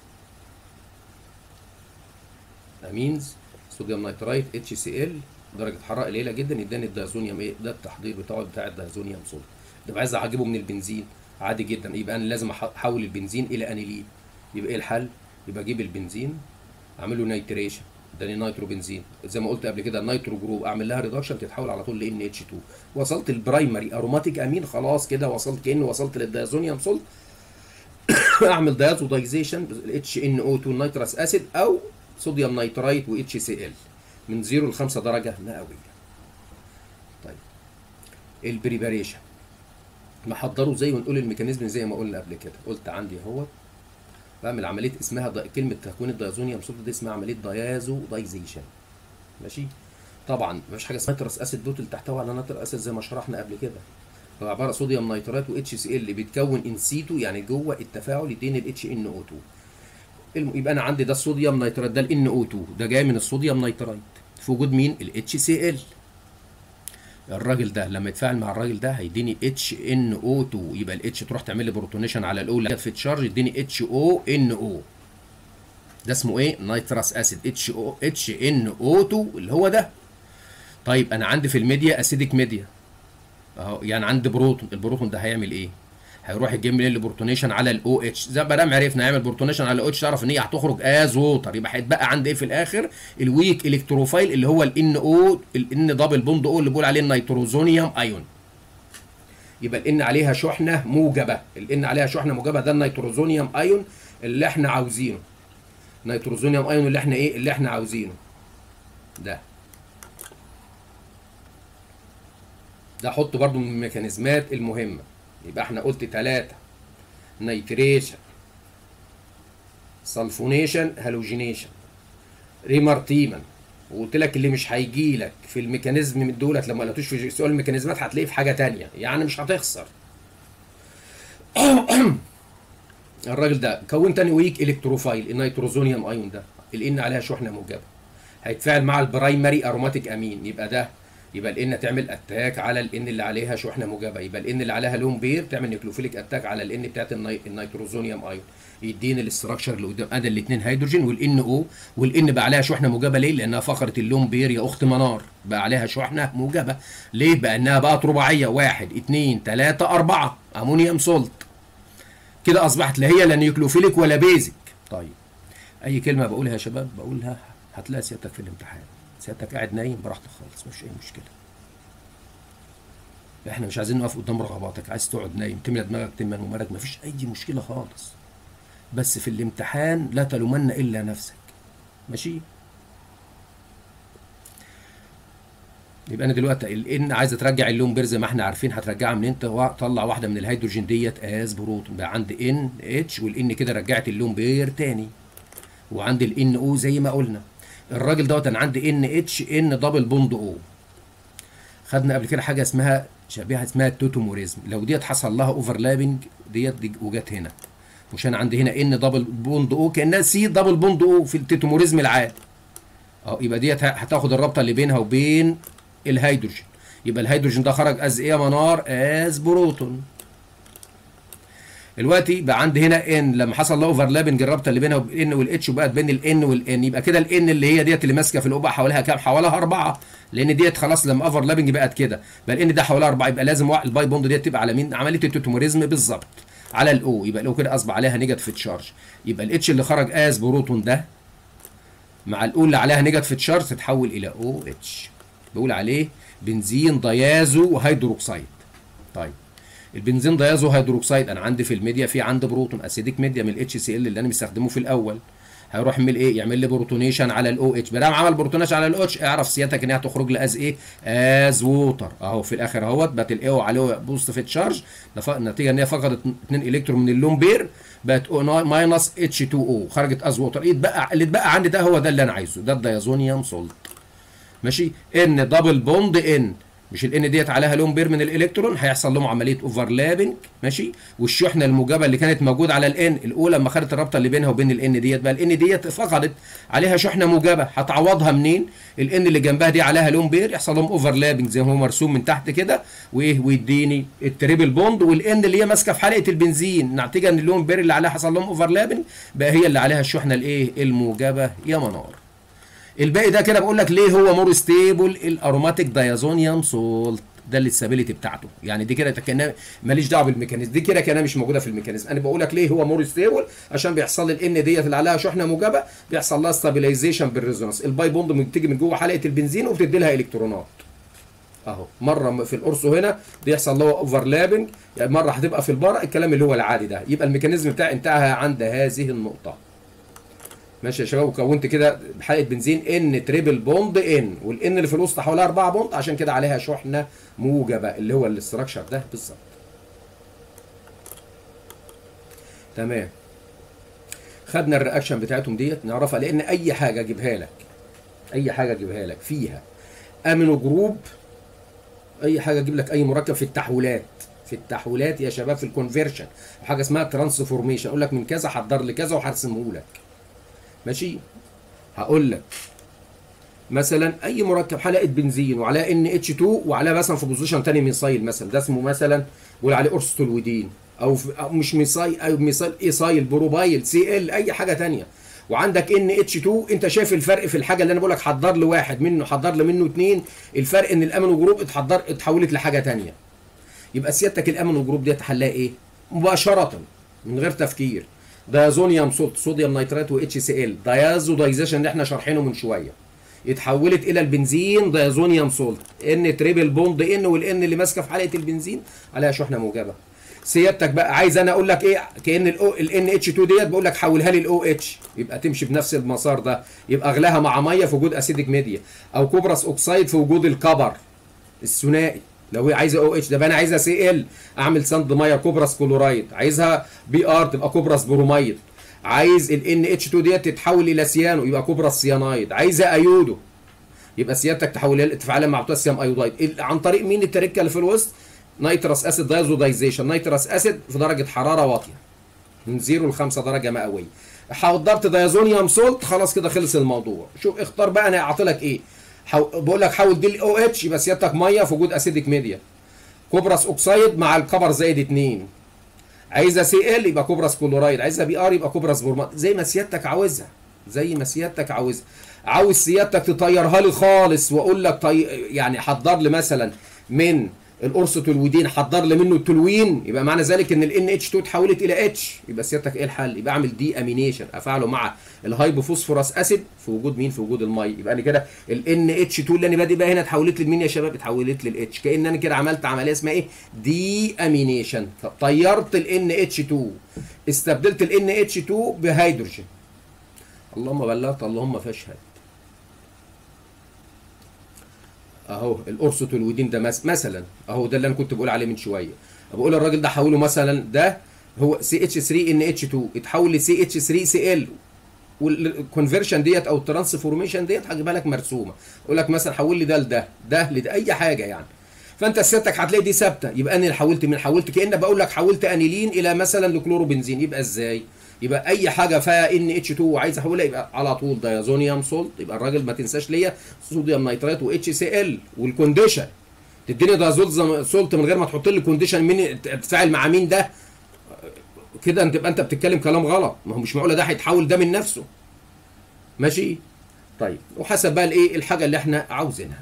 امينز صوديوم نيترايت اتش سي ال درجه حراره قليله جدا اداني الدايزونيوم ايه ده التحضير بتاعه بتاع الدايزونيوم سولت ده عايز اجيبه من البنزين عادي جدا يبقى انا لازم احول البنزين الى انيلين يبقى ايه الحل يبقى اجيب البنزين اعمل له نيتريشن اداني نيترو بنزين زي ما قلت قبل كده النيترو جروب اعمل لها ريدكشن تتحول على طول ل اتش 2 وصلت البرايمري اروماتيك امين خلاص كده وصلت كاني وصلت للدايزونيوم سولت اعمل دايزودايزيشن الاتش ان او 2 نيترس اسيد او صوديوم نيترايت و اتش سي ال من 0 ل 5 درجه مئويه طيب البريباريشن محضره زي ونقول الميكانيزم زي ما قلنا قبل كده قلت عندي اهوت بعمل عمليه اسمها دا... كلمه تكوين الدايزونيوم سولت دي اسمها عمليه دايازو دايزيشن ماشي طبعا مفيش حاجه اسمها نيترس اسيد بوتل تحتوي على نيتر اسيد زي ما شرحنا قبل كده هو عباره صوديوم نيترات و اتش سي ال اللي بيتكون ان سيتو يعني جوه التفاعل يديني الاتش ان او 2 يبقى انا عندي ده الصوديوم نيترات ده الان او 2 ده جاي من الصوديوم نيترايت في وجود مين الاتش سي ال الراجل ده لما يتفاعل مع الراجل ده هيديني اتش ان او 2 يبقى الاتش تروح تعمل لي بروتونيشن على الاو اللي في تشارج يديني اتش او ان او ده اسمه ايه نيترس اسيد اتش او اتش ان او 2 اللي هو ده طيب انا عندي في الميديا اسيدك ميديا اهو يعني عندي بروتون البروتون ده هيعمل ايه هيروح يجيب لي البروتونيشن على الاو اتش زي ما دام عرفنا يعمل بروتونيشن على الاو اتش تعرف ان هي هتخرج از ووتر يبقى هيتبقى عندي ايه في الاخر الويك الكتروفايل اللي هو الان او الان دبل بوند او اللي بقول عليه النيتروزونيوم ايون يبقى الان عليها شحنه موجبه الان عليها شحنه موجبه ده النيتروزونيوم ايون اللي احنا عاوزينه نيتروزونيوم ايون اللي احنا ايه اللي احنا عاوزينه ده ده حطه برضو من الميكانيزمات المهمه يبقى احنا قلت ثلاثة نيتريشن سلفونيشن هالوجينيشن ريمارتيمن وقلت لك اللي مش هيجي لك في الميكانيزم من دولت لما قلتوش في سؤال الميكانيزمات هتلاقيه في حاجه تانية يعني مش هتخسر الراجل ده كون تاني ويك الكتروفايل النيتروزونيوم ايون ده الان عليها شحنه موجبه هيتفاعل مع البرايمري اروماتيك امين يبقى ده يبقى الان تعمل اتاك على الان اللي عليها شحنه موجبه يبقى الان اللي عليها لون بير تعمل نيوكلوفيليك اتاك على الان بتاعت الني... النيتروزونيوم ايون يديني الاستراكشر اللي قدام ادي الاثنين هيدروجين والان او والان بقى عليها شحنه موجبه ليه؟ لانها فقره اللون بير يا اخت منار بقى عليها شحنه موجبه ليه؟ بقى انها بقت رباعيه واحد اثنين ثلاثه اربعه امونيوم سولت كده اصبحت لا هي لا نيوكلوفيليك ولا بيزك طيب اي كلمه بقولها يا شباب بقولها هتلاقي سيادتك في الامتحان سيادتك قاعد نايم براحتك خالص مفيش اي مشكله احنا مش عايزين نقف قدام رغباتك عايز تقعد نايم تملى دماغك تمن ومرك مفيش اي مشكله خالص بس في الامتحان لا تلومن الا نفسك ماشي يبقى انا دلوقتي الان عايزه ترجع اللون بير زي ما احنا عارفين هترجعها من انت طلع واحده من الهيدروجين ديت از بروتون بقى عندي ان اتش والان كده رجعت اللون بير تاني وعندي الان او زي ما قلنا الراجل دوت انا عندي ان اتش ان دبل بوند او خدنا قبل كده حاجه اسمها شبيهه اسمها التوتوموريزم لو ديت حصل لها اوفرلابنج ديت دي وجت هنا مش انا عندي هنا ان دبل بوند او كانها سي دبل بوند او في التوتوموريزم العادي اه يبقى ديت هتاخد الرابطه اللي بينها وبين الهيدروجين يبقى الهيدروجين ده خرج از ايه يا منار از بروتون دلوقتي بقى عندي هنا ان لما حصل له اوفرلابنج الرابطه اللي بينها وبين والاتش وبقت بين الان والان يبقى كده الان اللي هي ديت اللي ماسكه في القبعه حواليها كام؟ حواليها اربعه لان ديت خلاص لما اوفرلابنج بقت كده بقى الان ده حواليها اربعه يبقى لازم الباي بوند ديت تبقى على مين؟ عمليه التوتوموريزم بالظبط على الاو يبقى الاو كده اصبح عليها نيجاتيف تشارج يبقى الاتش اللي خرج از بروتون ده مع الاو اللي عليها نيجاتيف تشارج تتحول الى او اتش بقول عليه بنزين ديازو هيدروكسيد طيب البنزين ديازو هيدروكسيد انا عندي في الميديا في عندي بروتون اسيديك ميديا من الاتش سي ال اللي انا مستخدمه في الاول هيروح يعمل ايه يعمل لي بروتونيشن على الاو اتش ما دام عمل بروتونيشن على الاو اتش اعرف سيادتك ان هي هتخرج لي از ايه از ووتر اهو في الاخر اهوت بقت الاو عليه بوزيتيف تشارج النتيجه ان هي فقدت 2 الكترون من اللون بير بقت ماينس اتش 2 او خرجت از ووتر ايه اتبقى اللي اتبقى عندي ده هو ده اللي انا عايزه ده الديازونيوم سولت ماشي ان دبل بوند ان مش الان ديت عليها لون بير من الالكترون هيحصل لهم عمليه اوفرلابنج ماشي والشحنه الموجبه اللي كانت موجوده على الان الاولى لما خدت الرابطه اللي بينها وبين الان ديت بقى الان ديت فقدت عليها شحنه موجبه هتعوضها منين الان اللي جنبها دي عليها لون بير يحصل لهم اوفرلابنج زي ما هو مرسوم من تحت كده وايه ويديني التريبل بوند والان اللي هي ماسكه في حلقه البنزين نتيجه ان اللون بير اللي عليها حصل لهم اوفرلابنج بقى هي اللي عليها الشحنه الايه الموجبه يا منار الباقي ده كده بقول لك ليه هو مور ستيبل الاروماتيك دايازونيوم سولت ده الاستابيليتي بتاعته يعني دي كده كانها ماليش دعوه بالميكانيزم دي كده كانها مش موجوده في الميكانيزم انا بقول لك ليه هو مور ستيبل عشان بيحصل لي الان ديت اللي عليها شحنه موجبه بيحصل لها ستابيلايزيشن بالريزونانس الباي بوند بتيجي من جوه حلقه البنزين وبتدي لها الكترونات اهو مره في القرص هنا بيحصل له اوفرلابنج يعني مره هتبقى في البار الكلام اللي هو العادي ده يبقى الميكانيزم بتاعي انتهى عند هذه النقطه ماشي يا شباب وكونت كده حلقه بنزين ان تريبل بوند ان والان اللي في الوسط حواليها 4 بوند عشان كده عليها شحنه موجبه اللي هو الاستراكشر ده بالظبط تمام خدنا الرياكشن بتاعتهم ديت نعرفها لان اي حاجه اجيبها لك اي حاجه اجيبها لك فيها امينو جروب اي حاجه اجيب لك اي مركب في التحويلات في التحويلات يا شباب في الكونفرشن وحاجه اسمها ترانسفورميشن اقول لك من كذا حضر لي كذا وهرسمه لك ماشي هقول لك مثلا اي مركب حلقه بنزين وعلى ان اتش 2 وعلى مثلا في بوزيشن تاني ميثايل مثلا ده اسمه مثلا بقول عليه قرص تولويدين او, في أو مش ميثايل او ميثايل ايثايل بروبايل سي ال اي حاجه تانية وعندك ان اتش 2 انت شايف الفرق في الحاجه اللي انا بقول لك حضر لي واحد منه حضر لي منه اثنين الفرق ان الامينو جروب اتحضر اتحولت لحاجه تانية يبقى سيادتك الامينو جروب دي حلها ايه مباشره من غير تفكير دايازونيوم سولت صوديوم نيترات و اتش سي ال دايازو دايزيشن اللي احنا شارحينه من شويه اتحولت الى البنزين دايازونيوم سولت ان تريبل بوند ان والان اللي ماسكه في حلقه البنزين عليها شحنه موجبه سيادتك بقى عايز انا اقول لك ايه كان الاو الان اتش 2 ديت بقول لك حولها لي الاو اتش يبقى تمشي بنفس المسار ده يبقى اغلاها مع ميه في وجود اسيدك ميديا او كوبرس اوكسايد في وجود الكبر الثنائي لو هي عايزه او اتش ده انا عايزها سي ال اعمل سند ميه كوبرس كلورايد عايزها بي ار تبقى كوبرس بروميد عايز الان اتش 2 ديت تتحول الى سيانو يبقى كوبرس سيانايد عايزه ايودو يبقى سيادتك تحولها تفعلها مع بوتاسيوم ايودايد عن طريق مين التركه اللي في الوسط نيترس اسيد دايزودايزيشن نيترس اسيد في درجه حراره واطيه من 0 ل 5 درجه مئويه حضرت دايزونيوم سولت خلاص كده خلص الموضوع شوف اختار بقى انا اعطي لك ايه حو... بقول لك حول دي الاو اتش يبقى سيادتك ميه في وجود اسيدك ميديا كوبرس اوكسايد مع الكبر زائد 2 عايزه سي ال يبقى كوبرس كلورايد عايزها بي ار يبقى كوبرس بورمات زي ما سيادتك عاوزها زي ما سيادتك عاوزها عاوز سيادتك تطيرها لي خالص واقول لك طي... يعني حضر لي مثلا من القرص تلويدين حضر لي منه التلوين يبقى معنى ذلك ان ال اتش 2 اتحولت الى اتش يبقى سيادتك ايه الحل يبقى اعمل دي امينيشن افعله مع الهايبوفوسفورس اسيد في وجود مين في وجود المي يبقى انا كده ال اتش 2 اللي انا بادئ بقى هنا اتحولت لمين يا شباب اتحولت للاتش كان انا كده عملت عمليه اسمها ايه دي امينيشن طيرت ال اتش 2 استبدلت ال اتش 2 بهيدروجين اللهم بلغت اللهم فاشهد اهو الأورثوتولويدين ده مس- مثلا اهو ده اللي انا كنت بقول عليه من شويه بقول الراجل ده حوله مثلا ده هو سي اتش 3 ان اتش 2 اتحول لسي اتش 3 سي ال والكونفرشن ديت او الترانسفورميشن ديت هجيبها لك مرسومه اقول لك مثلا حول لي ده لده ده لده اي حاجه يعني فانت سيادتك هتلاقي دي ثابته يبقى انا اللي حولت من حولت كان بقول لك حولت انيلين الى مثلا لكلوروبنزين يبقى ازاي يبقى اي حاجه فيها ان اتش 2 وعايز احولها يبقى على طول دايازونيوم سولت يبقى الراجل ما تنساش ليا صوديوم نيترات واتش سي ال والكونديشن تديني دايزول سولت من غير ما تحط لي كونديشن مين تتفاعل مع مين ده كده انت تبقى انت بتتكلم كلام غلط ما هو مش معقوله ده هيتحول ده من نفسه ماشي طيب وحسب بقى الايه الحاجه اللي احنا عاوزينها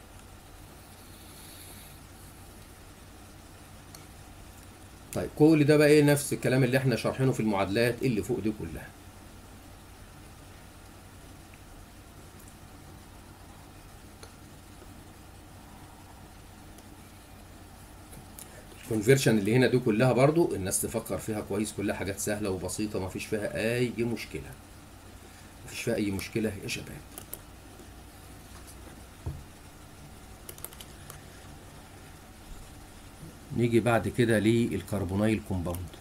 طيب كل ده بقى ايه نفس الكلام اللي احنا شارحينه في المعادلات اللي فوق دي كلها الكونفرشن اللي هنا دي كلها برضو الناس تفكر فيها كويس كلها حاجات سهلة وبسيطة ما فيش فيها أي مشكلة ما فيش فيها أي مشكلة يا شباب نيجي بعد كده للكربونايل كومباوند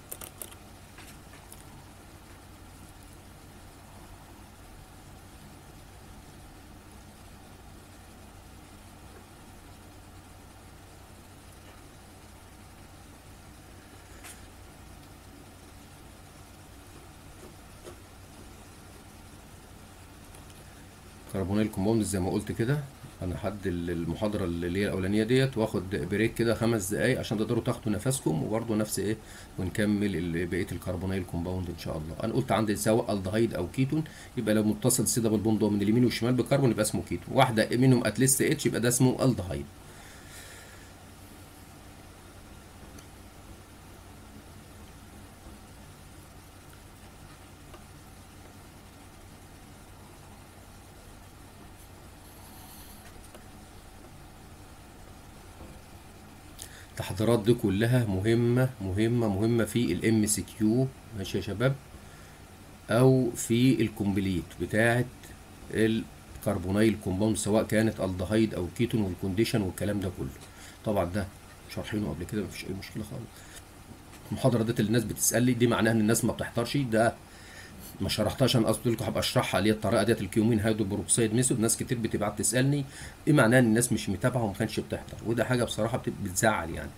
كربونيل كومباوند زي ما قلت كده انا حد المحاضره اللي هي الاولانيه ديت واخد بريك كده خمس دقايق عشان تقدروا تاخدوا نفسكم وبرده نفس ايه ونكمل ال- بقيه الكربونيل كومباوند ان شاء الله انا قلت عندي سواء الدهيد او كيتون يبقى لو متصل سيده بالبوند من اليمين والشمال بكربون يبقى اسمه كيتون واحده منهم اتليست اتش يبقى ده اسمه الدهيد التحضيرات دي كلها مهمة مهمة مهمة في الام سي كيو ماشي يا شباب او في الكومبليت بتاعة الكربونايل كومباوند سواء كانت الدهيد او كيتون والكونديشن والكلام ده كله طبعا ده شارحينه قبل كده مفيش اي مشكلة خالص المحاضرة ديت اللي الناس بتسأل لي دي معناها ان الناس ما بتحضرش ده ما شرحتهاش انا قصدي لكم هبقى اشرحها اللي هي الطريقه ديت الكيومين هيدروبروكسيد ميثود ناس كتير بتبعت تسالني ايه معناها ان الناس مش متابعه وما كانش بتحضر وده حاجه بصراحه بت- بتزعل يعني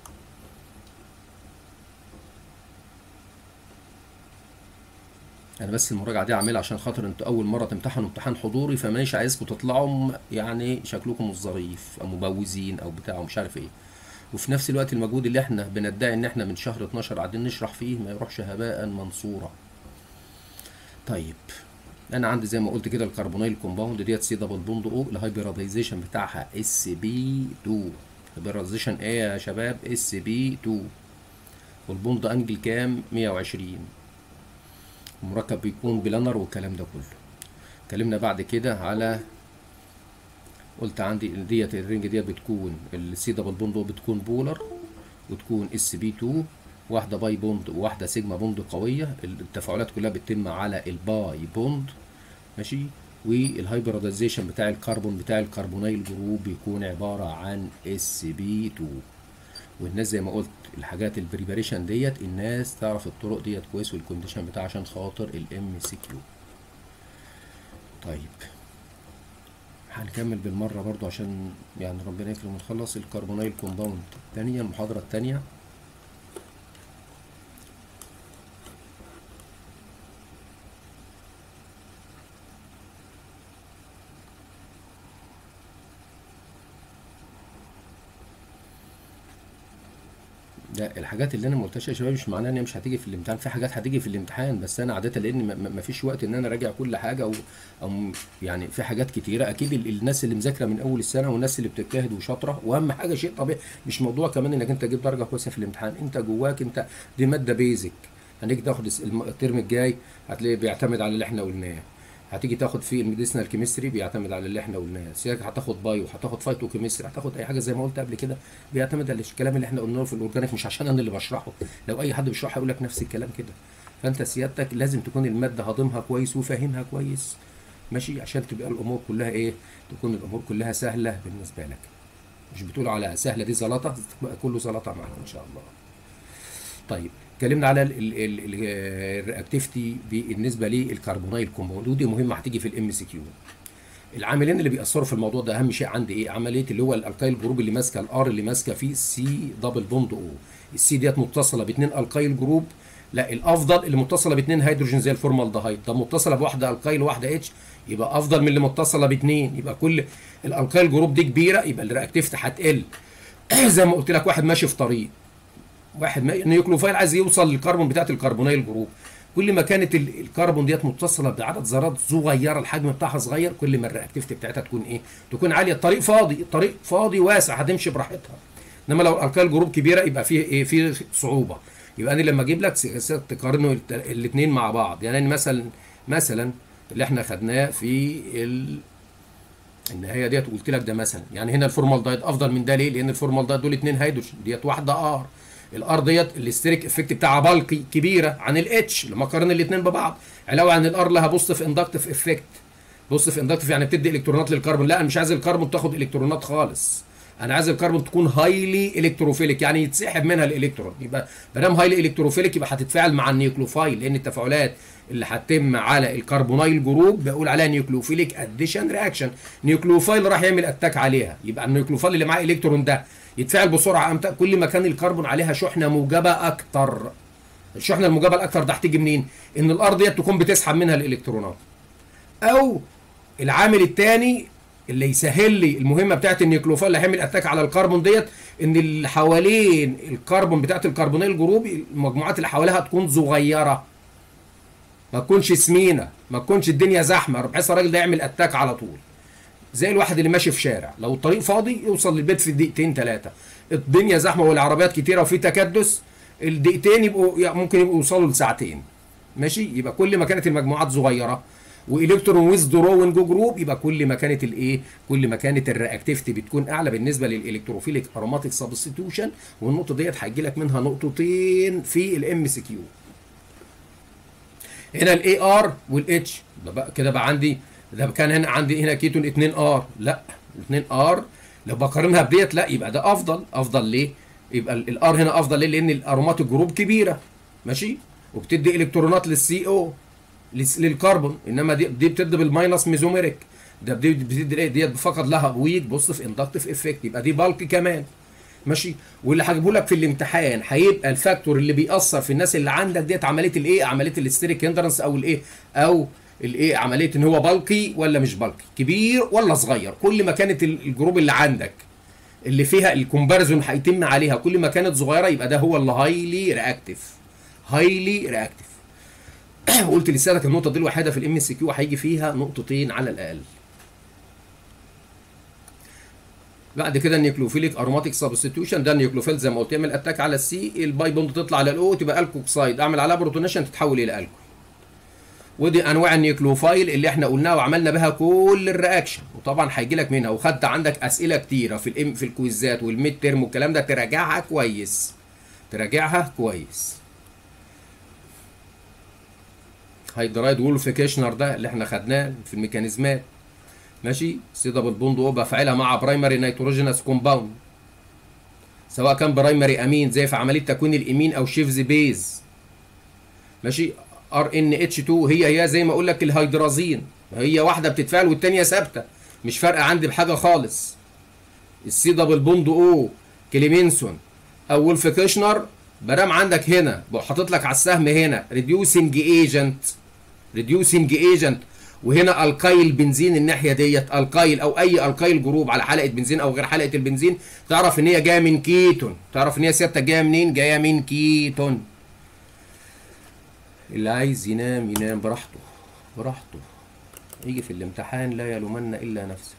انا بس المراجعه دي عاملها عشان خاطر انتوا اول مره تمتحنوا امتحان حضوري فمانيش عايزكم تطلعوا م- يعني شكلكم مش ظريف او مبوزين او بتاع ومش عارف ايه وفي نفس الوقت المجهود اللي احنا بندعي ان احنا من شهر 12 قاعدين نشرح فيه ما يروحش هباء منصورا طيب انا عندي زي ما قلت كده الكربونيل كومباوند ديت سي دبل بوند او الهايبراديزيشن بتاعها اس بي 2 هايبراديزيشن ايه يا شباب اس بي 2 والبوند انجل كام 120 المركب بيكون بلانر والكلام ده كله اتكلمنا بعد كده على قلت عندي ديت الرينج ديت بتكون السي دبل بوند او بتكون بولر وتكون اس بي 2 واحده باي بوند وواحده سيجما بوند قويه التفاعلات كلها بتتم على الباي بوند ماشي والهايبراديزيشن بتاع الكربون بتاع الكربونيل جروب بيكون عباره عن اس بي 2 والناس زي ما قلت الحاجات البريباريشن ديت الناس تعرف الطرق ديت كويس والكونديشن بتاعها عشان خاطر الام سي كيو طيب هنكمل بالمرة برضو عشان يعني ربنا يكرم ونخلص الكربونيل كومباوند التانية المحاضرة التانية لا الحاجات اللي انا ما قلتهاش يا شباب مش معناها ان هي مش هتيجي في الامتحان في حاجات هتيجي في الامتحان بس انا عاده لان ما- ما ما فيش وقت ان انا اراجع كل حاجه او او م- يعني في حاجات كتيره اكيد ال- الناس اللي مذاكره من اول السنه والناس اللي بتجتهد وشاطره واهم حاجه شيء طبيعي مش موضوع كمان انك انت تجيب درجه كويسه في الامتحان انت جواك انت دي ماده بيزك هنيجي تاخد الس- الم- الترم الجاي هتلاقي بيعتمد على اللي احنا قلناه هتيجي تاخد فيه الميديسنال كيمستري بيعتمد على اللي احنا قلناه سياك هتاخد بايو هتاخد فايتو كيمستري هتاخد اي حاجه زي ما قلت قبل كده بيعتمد على الكلام اللي احنا قلناه في الاورجانيك مش عشان انا اللي بشرحه لو اي حد بيشرحه يقول لك نفس الكلام كده فانت سيادتك لازم تكون الماده هاضمها كويس وفاهمها كويس ماشي عشان تبقى الامور كلها ايه تكون الامور كلها سهله بالنسبه لك مش بتقول على سهله دي زلطه تبقى كله زلطه معاك ان شاء الله طيب اتكلمنا على الرياكتيفيتي بالنسبه للكربونايل كومباوند ودي مهمه هتيجي في الام سي كيو العاملين اللي بيأثروا في الموضوع ده اهم شيء عندي ايه عمليه اللي هو الالكايل جروب اللي ماسكه الار اللي ماسكه فيه سي دبل بوند او السي ديت متصله باثنين الكايل جروب لا الافضل اللي متصله باثنين هيدروجين زي الفورمالدهايد طب متصله بواحده الكايل وواحده اتش يبقى افضل من اللي متصله باثنين يبقى كل الالكايل جروب دي كبيره يبقى الرياكتيفيتي هتقل زي ما قلت لك واحد ماشي في طريق واحد ما نيوكلوفايل عايز يوصل للكربون بتاعت الكربونيل جروب كل ما كانت ال- الكربون ديت متصله بعدد ذرات صغيره الحجم بتاعها صغير كل ما الرياكتيفيتي بتاعتها تكون ايه تكون عاليه الطريق فاضي الطريق فاضي واسع هتمشي براحتها انما لو الالكايل جروب كبيره يبقى فيه ايه فيه صعوبه يبقى انا لما اجيب لك س- س- تقارنوا الاثنين مع بعض يعني أنا مثلا مثلا اللي احنا خدناه في ال النهايه ديت قلت لك ده مثلا يعني هنا الفورمالدايد افضل من ده ليه؟ لان الفورمالدايد دول اثنين هيدروجين ديت واحده ار الار ديت الاستريك افكت بتاعها بالكي كبيره عن الاتش لما قارن الاثنين ببعض علاوه عن الار لها بوزيتيف اندكتيف افكت بوزيتيف اندكتيف يعني بتدي الكترونات للكربون لا انا مش عايز الكربون تاخد الكترونات خالص انا عايز الكربون تكون هايلي الكتروفيليك يعني يتسحب منها الالكترون يبقى ما دام هايلي الكتروفيليك يبقى هتتفاعل مع النيوكلوفايل لان التفاعلات اللي هتتم على الكربونايل جروب بقول عليها نيوكلوفيليك اديشن رياكشن نيوكلوفايل راح يعمل اتاك عليها يبقى النيوكلوفايل اللي معاه الكترون ده يتفاعل بسرعه امتى كل ما كان الكربون عليها شحنه موجبه اكتر الشحنه الموجبه الاكتر ده هتيجي منين ان الارض ديت تكون بتسحب منها الالكترونات او العامل الثاني اللي يسهل لي المهمه بتاعت النيوكلوفيل اللي هيعمل اتاك على الكربون ديت ان اللي حوالين الكربون بتاعت الكربونيل جروب المجموعات اللي حواليها تكون صغيره ما تكونش سمينه ما تكونش الدنيا زحمه بحيث الراجل ده يعمل اتاك على طول زي الواحد اللي ماشي في شارع لو الطريق فاضي يوصل للبيت في دقيقتين ثلاثه الدنيا زحمه والعربيات كتيره وفي تكدس الدقيقتين يبقوا يعني ممكن يبقوا يوصلوا لساعتين ماشي يبقى كل ما كانت المجموعات صغيره والكترون ويز دروينج جروب يبقى كل ما كانت الايه كل ما كانت الرياكتيفيتي بتكون اعلى بالنسبه للالكتروفيليك اروماتيك سبستيتيوشن والنقطه ديت هيجي لك منها نقطتين في الام سي كيو هنا الاي ار والاتش كده بقى عندي ده كان هنا عندي هنا كيتون 2 ار لا 2 ار لو بقارنها بديت لا يبقى ده افضل افضل ليه يبقى الار هنا افضل ليه لان الارومات الجروب كبيره ماشي وبتدي الكترونات للسي او للكربون انما دي دي بتدي بالماينس ميزوميريك ده دي بتدي ايه ديت فقط لها ويك بص في اندكتيف افكت يبقى دي بالك كمان ماشي واللي هجيبه لك في الامتحان هيبقى الفاكتور اللي بيأثر في الناس اللي عندك ديت عمليه الايه عمليه الاستيريك هندرنس او الايه او الايه عمليه ان هو بالكي ولا مش بالكي كبير ولا صغير كل ما كانت الجروب اللي عندك اللي فيها الكومباريزون هيتم عليها كل ما كانت صغيره يبقى ده هو اللي هايلي رياكتيف هايلي رياكتيف قلت لسانك النقطه دي الوحيده في الام اس كيو هيجي فيها نقطتين على الاقل بعد كده النيوكلوفيليك اروماتيك سبستيوشن ده النيوكلوفيل زي ما قلت يعمل اتاك على السي الباي بوند تطلع على الاو تبقى الكوكسايد اعمل عليها بروتونيشن تتحول الى الكول ودي انواع النيوكلوفايل اللي احنا قلناها وعملنا بها كل الرياكشن وطبعا هيجي لك منها وخدت عندك اسئله كتيره في الام في الكويزات والميد تيرم والكلام ده تراجعها كويس تراجعها كويس هيدرايد وولفيكيشنر ده اللي احنا خدناه في الميكانيزمات ماشي سي دبل بوند او بفعلها مع برايمري نيتروجينس كومباوند سواء كان برايمري امين زي في عمليه تكوين الامين او شيفز بيز ماشي ار ان اتش 2 هي هي زي ما اقول لك الهيدرازين هي واحده بتتفاعل والثانيه ثابته مش فارقه عندي بحاجه خالص السي دبل بوند او كليمنسون او وولف كيشنر برام عندك هنا بقى حاطط لك على السهم هنا ريديوسنج ايجنت ريديوسنج ايجنت وهنا القايل بنزين الناحيه ديت القايل او اي القايل جروب على حلقه بنزين او غير حلقه البنزين تعرف ان هي جايه من كيتون تعرف ان هي سيادتك جايه منين جايه من كيتون اللي عايز ينام ينام براحته براحته يجي في الامتحان لا يلومن الا نفسه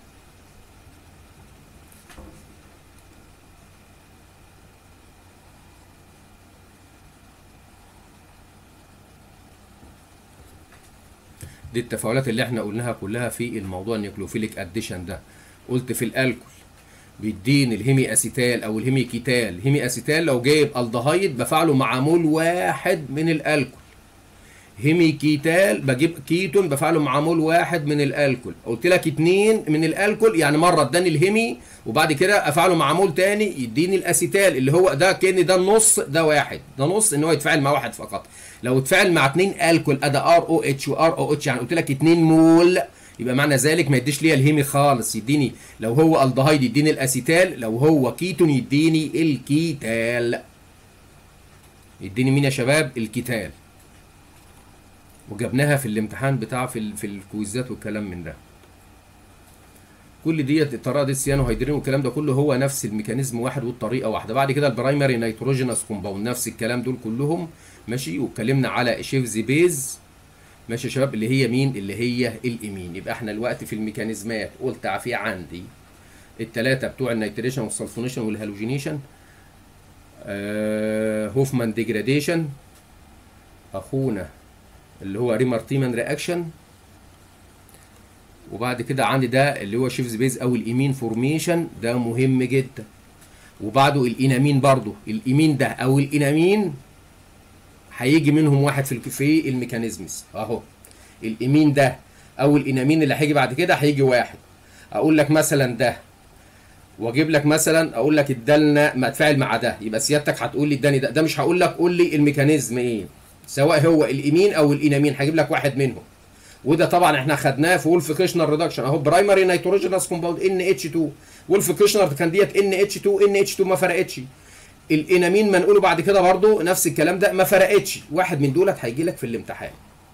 دي التفاعلات اللي احنا قلناها كلها في الموضوع النيوكليوفيليك اديشن ده قلت في الالكول بيديني الهيمي اسيتال او الهيمي كيتال الهيمي اسيتال لو جايب الدهايد بفعله مع مول واحد من الالكول هيمي كيتال بجيب كيتون بفعله مع مول واحد من الالكول قلت لك اتنين من الالكول يعني مره اداني الهيمي وبعد كده افعله مع مول تاني يديني الاسيتال اللي هو ده كان ده النص ده واحد ده نص ان هو يتفاعل مع واحد فقط لو اتفاعل مع اتنين الكول ادي ار او اتش وار او اتش يعني قلت لك اتنين مول يبقى معنى ذلك ما يديش ليا الهيمي خالص يديني لو هو الدهايد يديني الاسيتال لو هو كيتون يديني الكيتال يديني مين يا شباب الكيتال وجبناها في الامتحان بتاع في ال- في الكويزات والكلام من ده كل ديت الطريقه دي السيانو هيدرين والكلام ده كله هو نفس الميكانيزم واحد والطريقه واحده بعد كده البرايمري نيتروجينوس كومباوند نفس الكلام دول كلهم ماشي واتكلمنا على شيفز بيز ماشي يا شباب اللي هي مين اللي هي الامين يبقى احنا الوقت في الميكانيزمات قلت في عندي الثلاثه بتوع النيتريشن والسلفونيشن والهالوجينيشن آه هوفمان ديجراديشن اخونا اللي هو ريمارتيمان رياكشن وبعد كده عندي ده اللي هو شيفز بيز او الايمين فورميشن ده مهم جدا وبعده الانامين برضو الامين ده او الانامين هيجي منهم واحد في الك- في الميكانيزمز اهو الامين ده او الانامين اللي هيجي بعد كده هيجي واحد اقول لك مثلا ده واجيب لك مثلا اقول لك ادالنا ما اتفاعل مع ده يبقى سيادتك هتقول لي اداني ده ده مش هقول لك قول لي الميكانيزم ايه سواء هو الامين او الانامين هجيب لك واحد منهم وده طبعا احنا خدناه في وولف كيشنر ريدكشن اهو برايمري نيتروجينوس كومباوند ان اتش 2 وولف كيشنر كان ديت ان اتش 2 ان اتش 2 ما فرقتش الانامين ما نقوله بعد كده برضو نفس الكلام ده ما فرقتش واحد من دولت هيجي لك في الامتحان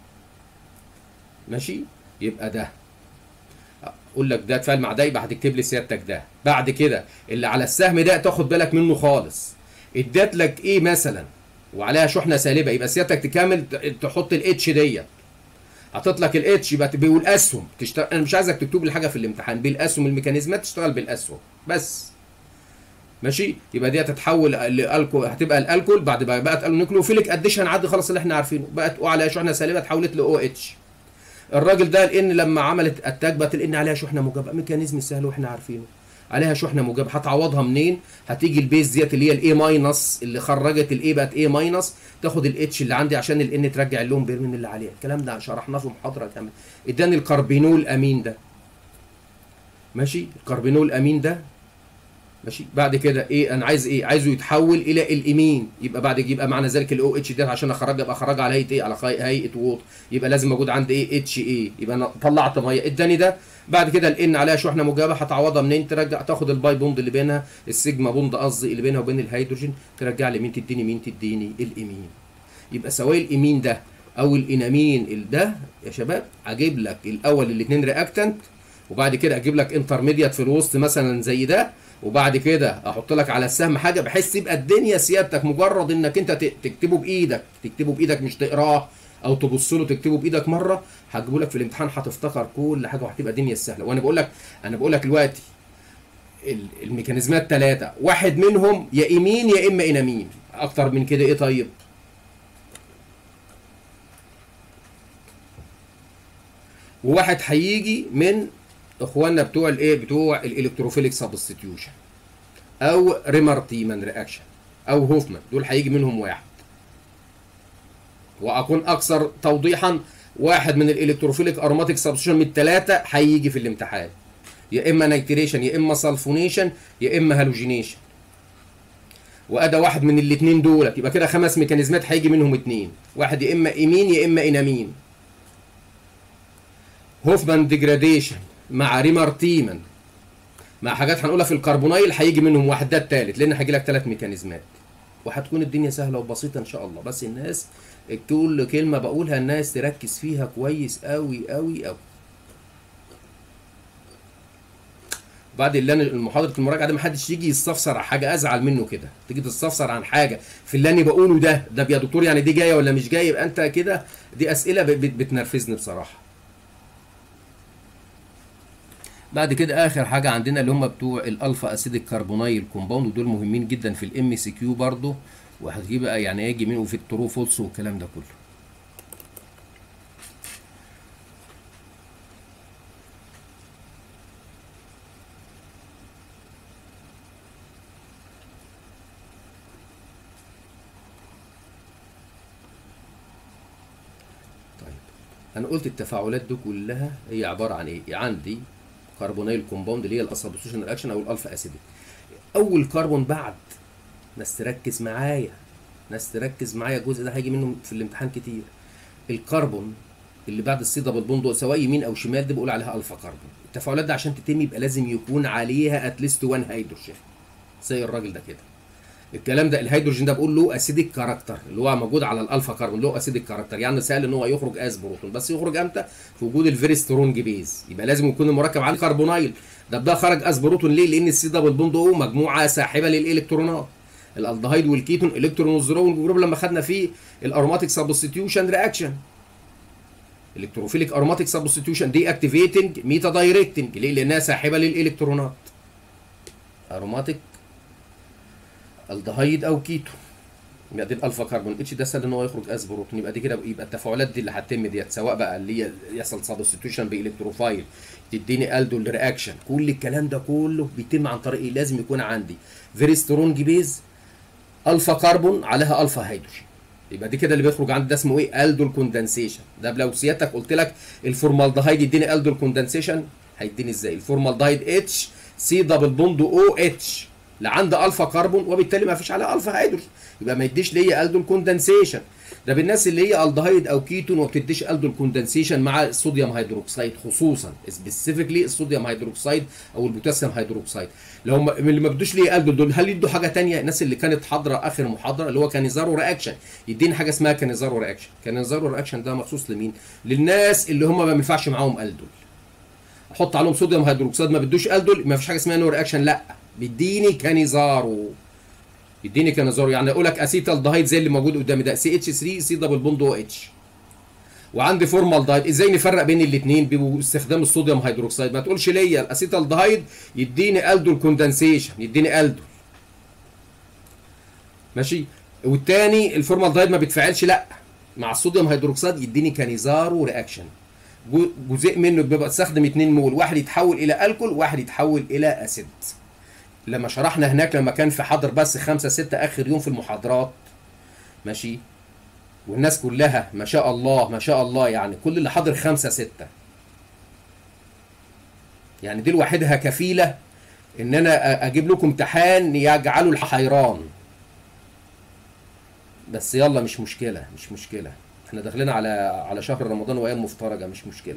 ماشي يبقى ده اقول لك ده اتفاعل مع ده يبقى هتكتب لي سيادتك ده بعد كده اللي على السهم ده تاخد بالك منه خالص ادات لك ايه مثلا وعليها شحنه سالبه يبقى سيادتك تكمل ت- تحط الاتش ديت حاطط لك الاتش يبقى بالاسهم تشتغل انا مش عايزك تكتب لي حاجه في الامتحان بالاسهم الميكانيزمات تشتغل بالاسهم بس ماشي يبقى دي هتتحول لالكول هتبقى الالكول بعد ما بقت النيوكليوفيليك اديشن عدي خلاص اللي احنا عارفينه بقت او عليها شحنه سالبه اتحولت لاو اتش الراجل ده الان لما عملت اتاك بقت الان عليها شحنه موجبه ميكانيزم سهل واحنا عارفينه عليها شحنه موجبه هتعوضها منين هتيجي البيز ديت اللي هي الاي ماينس اللي خرجت الاي بقت اي ماينس تاخد الاتش اللي عندي عشان الان ترجع اللون بيرمين اللي عليها الكلام ده شرحناه في محاضره كامله اداني الكربينول امين ده ماشي الكربينول امين ده ماشي بعد كده ايه انا عايز ايه عايزه يتحول الى الامين يبقى بعد يبقى معنى ذلك الاو اتش ده عشان اخرج ابقى اخرج على هيئه ايه على خي- هيئه ووت يبقى لازم موجود عندي ايه اتش اي يبقى انا طلعت ميه اداني ده بعد كده الان عليها شحنه موجبه هتعوضها منين ترجع تاخد الباي بوند اللي بينها السيجما بوند قصدي اللي بينها وبين الهيدروجين ترجع لي مين تديني مين تديني الامين يبقى سواء الامين ده او الانامين ال- ده يا شباب اجيب لك الاول الاثنين رياكتنت وبعد كده اجيب لك انترميديت في الوسط مثلا زي ده وبعد كده احط لك على السهم حاجه بحيث يبقى الدنيا سيادتك مجرد انك انت ت- تكتبه بايدك تكتبه بايدك مش تقراه او تبص له تكتبه بايدك مره هجيبه لك في الامتحان هتفتكر كل حاجه وهتبقى الدنيا سهله وانا بقول لك انا بقول لك دلوقتي ال- الميكانيزمات ثلاثه واحد منهم يا يمين يا اما انامين اكتر من كده ايه طيب وواحد هيجي من اخواننا بتوع الايه بتوع الالكتروفيليك سبستيتيوشن او ريمارتيمان رياكشن او هوفمان دول هيجي منهم واحد واكون اكثر توضيحا واحد من الالكتروفيليك اروماتيك سبستيوشن من الثلاثه هيجي في الامتحان يا اما نيتريشن يا اما سلفونيشن يا اما هالوجينيشن وادى واحد من الاثنين دولت يبقى كده خمس ميكانيزمات هيجي منهم اثنين واحد يا اما ايمين يا اما انامين هوفمان ديجراديشن مع ريمارتيمان مع حاجات هنقولها في الكربونايل هيجي منهم واحد ده التالت لان هيجي لك ثلاث ميكانيزمات وهتكون الدنيا سهله وبسيطه ان شاء الله بس الناس كل كلمه بقولها الناس تركز فيها كويس قوي قوي قوي بعد اللي انا المحاضره المراجعه ده محدش يجي يستفسر عن حاجه ازعل منه كده تيجي تستفسر عن حاجه في اللي انا بقوله ده ده يا دكتور يعني دي جايه ولا مش جايه يبقى انت كده دي اسئله ب- بت- بتنرفزني بصراحه بعد كده اخر حاجه عندنا اللي هم بتوع الالفا اسيديك كربونايل كومباوند ودول مهمين جدا في الام سي كيو برضه وهتجيب بقى يعني يجي منه في الترو فولس والكلام ده كله طيب انا قلت التفاعلات دي كلها هي عباره عن ايه عندي كربونيل كومباوند اللي هي الاسبستيوشن رياكشن او الالفا اسيديك اول كربون بعد ناس تركز معايا ناس تركز معايا الجزء ده هيجي منه في الامتحان كتير الكربون اللي بعد السي دبل بوند سواء يمين او شمال دي بقول عليها الفا كربون التفاعلات ده عشان تتم يبقى لازم يكون عليها اتليست 1 هيدروجين زي الراجل ده كده الكلام ده الهيدروجين ده بقول له اسيديك كاركتر اللي هو موجود على الالفا كربون له اسيديك كاركتر يعني سهل ان هو يخرج از بروتون بس يخرج امتى في وجود الفيري سترونج بيز يبقى لازم يكون المركب عليه كربونايل ده ده خرج از بروتون ليه لان السي دبل بوند او مجموعه ساحبه للالكترونات الالدهيد والكيتون الكترون والزيرون جروب لما خدنا فيه الاروماتيك سبستيوشن رياكشن الكتروفيليك اروماتيك سبستيوشن دي اكتيفيتنج ميتا دايركتنج ليه لانها ساحبه للالكترونات اروماتيك الدهيد او كيتو يبقى دي الالفا كربون اتش ده سهل ان هو يخرج از بروتون يبقى دي كده يبقى التفاعلات دي اللي هتتم ديت سواء بقى اللي هي يحصل سبستيوشن بالكتروفايل تديني الدول رياكشن كل الكلام ده كله بيتم عن طريق ايه لازم يكون عندي فيري سترونج بيز الفا كربون عليها الفا هيدروجين يبقى دي كده اللي بيخرج عندي ده اسمه ايه الدول كوندنسيشن ده لو سيادتك قلت لك الفورمالدهيد يديني الدول كوندنسيشن هيديني ازاي الفورمالدهيد اتش سي دبل بوند او اتش لا عنده الفا كربون وبالتالي ما فيش عليه الفا هيدروجين يبقى ما يديش ليا الدول كوندنسيشن ده بالناس اللي هي الدهيد او كيتون وما بتديش الدول كوندنسيشن مع الصوديوم هيدروكسيد خصوصا سبيسيفيكلي الصوديوم هيدروكسيد او البوتاسيوم هيدروكسيد لو هم اللي ما بدوش ليه الدول دول هل يدوا حاجه تانية الناس اللي كانت حاضره اخر محاضره اللي هو كانيزارو رياكشن يديني حاجه اسمها كانيزارو رياكشن كانيزارو رياكشن ده مخصوص لمين للناس اللي هم ما ينفعش معاهم الدول احط عليهم صوديوم هيدروكسيد ما بدوش الدول ما فيش حاجه اسمها نو رياكشن لا بيديني كانيزارو يديني كانيزارو يعني اقول لك اسيتال دهيد زي اللي موجود قدامي ده سي اتش 3 سي دبل بوند او اتش وعندي فورمال دايد ازاي نفرق بين الاثنين باستخدام الصوديوم هيدروكسيد ما تقولش ليا الاسيتال دهيد يديني الدول كوندنسيشن يديني الدول ماشي والتاني الفورمال دايد ما بيتفاعلش لا مع الصوديوم هيدروكسيد يديني كانيزارو رياكشن جزء منه بيبقى استخدم 2 مول واحد يتحول الى الكول واحد يتحول الى اسيد لما شرحنا هناك لما كان في حاضر بس خمسة ستة اخر يوم في المحاضرات ماشي والناس كلها ما شاء الله ما شاء الله يعني كل اللي حاضر خمسة ستة يعني دي لوحدها كفيلة ان انا اجيب لكم امتحان يجعله الحيران بس يلا مش مشكلة مش مشكلة احنا داخلين على على شهر رمضان وايام مفترجة مش مشكلة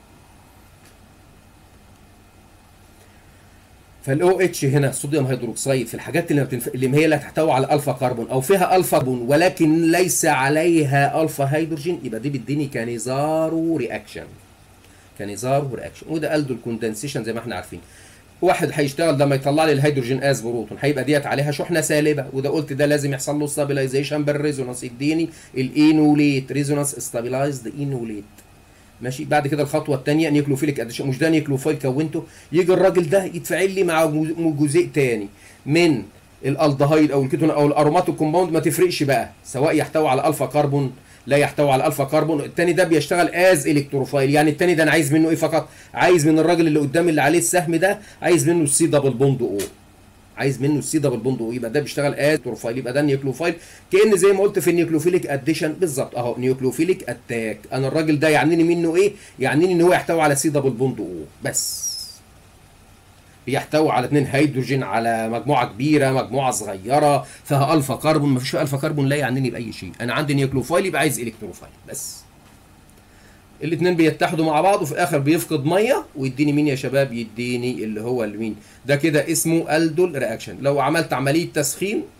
فالاو اتش هنا صوديوم هيدروكسيد في الحاجات اللي ما بتنف... اللي هي لا تحتوي على الفا كربون او فيها الفا كربون ولكن ليس عليها الفا هيدروجين يبقى دي بتديني كانيزارو رياكشن كانيزارو رياكشن وده الدول كوندنسيشن زي ما احنا عارفين واحد هيشتغل لما يطلع لي الهيدروجين از بروتون هيبقى ديت عليها شحنه سالبه وده قلت ده لازم يحصل له ستابيلايزيشن بالريزونانس يديني الانوليت ريزونانس ستابيلايزد انوليت ماشي بعد كده الخطوه الثانيه نيوكلوفيليك اديشن مش ده نيوكلوفايل كونته يجي الراجل ده يتفاعل لي مع جزيء ثاني من الالدهايد او الكيتون او الاروماتيك كومباوند ما تفرقش بقى سواء يحتوي على الفا كربون لا يحتوي على الفا كربون الثاني ده بيشتغل از الكتروفايل يعني الثاني ده انا عايز منه ايه فقط عايز من الراجل اللي قدامي اللي عليه السهم ده عايز منه السي دبل بوند او عايز منه السي دبل بوند او يبقى ده بيشتغل از بروفايل يبقى ده نيوكلوفايل كان زي ما قلت في النيوكلوفيليك اديشن بالظبط اهو نيوكلوفيليك اتاك انا الراجل ده يعنيني منه ايه يعنيني ان هو يحتوي على سي دبل بوند او بس بيحتوي على اثنين هيدروجين على مجموعه كبيره مجموعه صغيره فيها الفا كربون ما فيش الفا كربون لا يعنيني باي شيء انا عندي نيوكلوفايل يبقى عايز الكتروفايل بس الاثنين بيتحدوا مع بعض وفي الاخر بيفقد ميه ويديني مين يا شباب يديني اللي هو المين ده كده اسمه الدول رياكشن لو عملت عمليه تسخين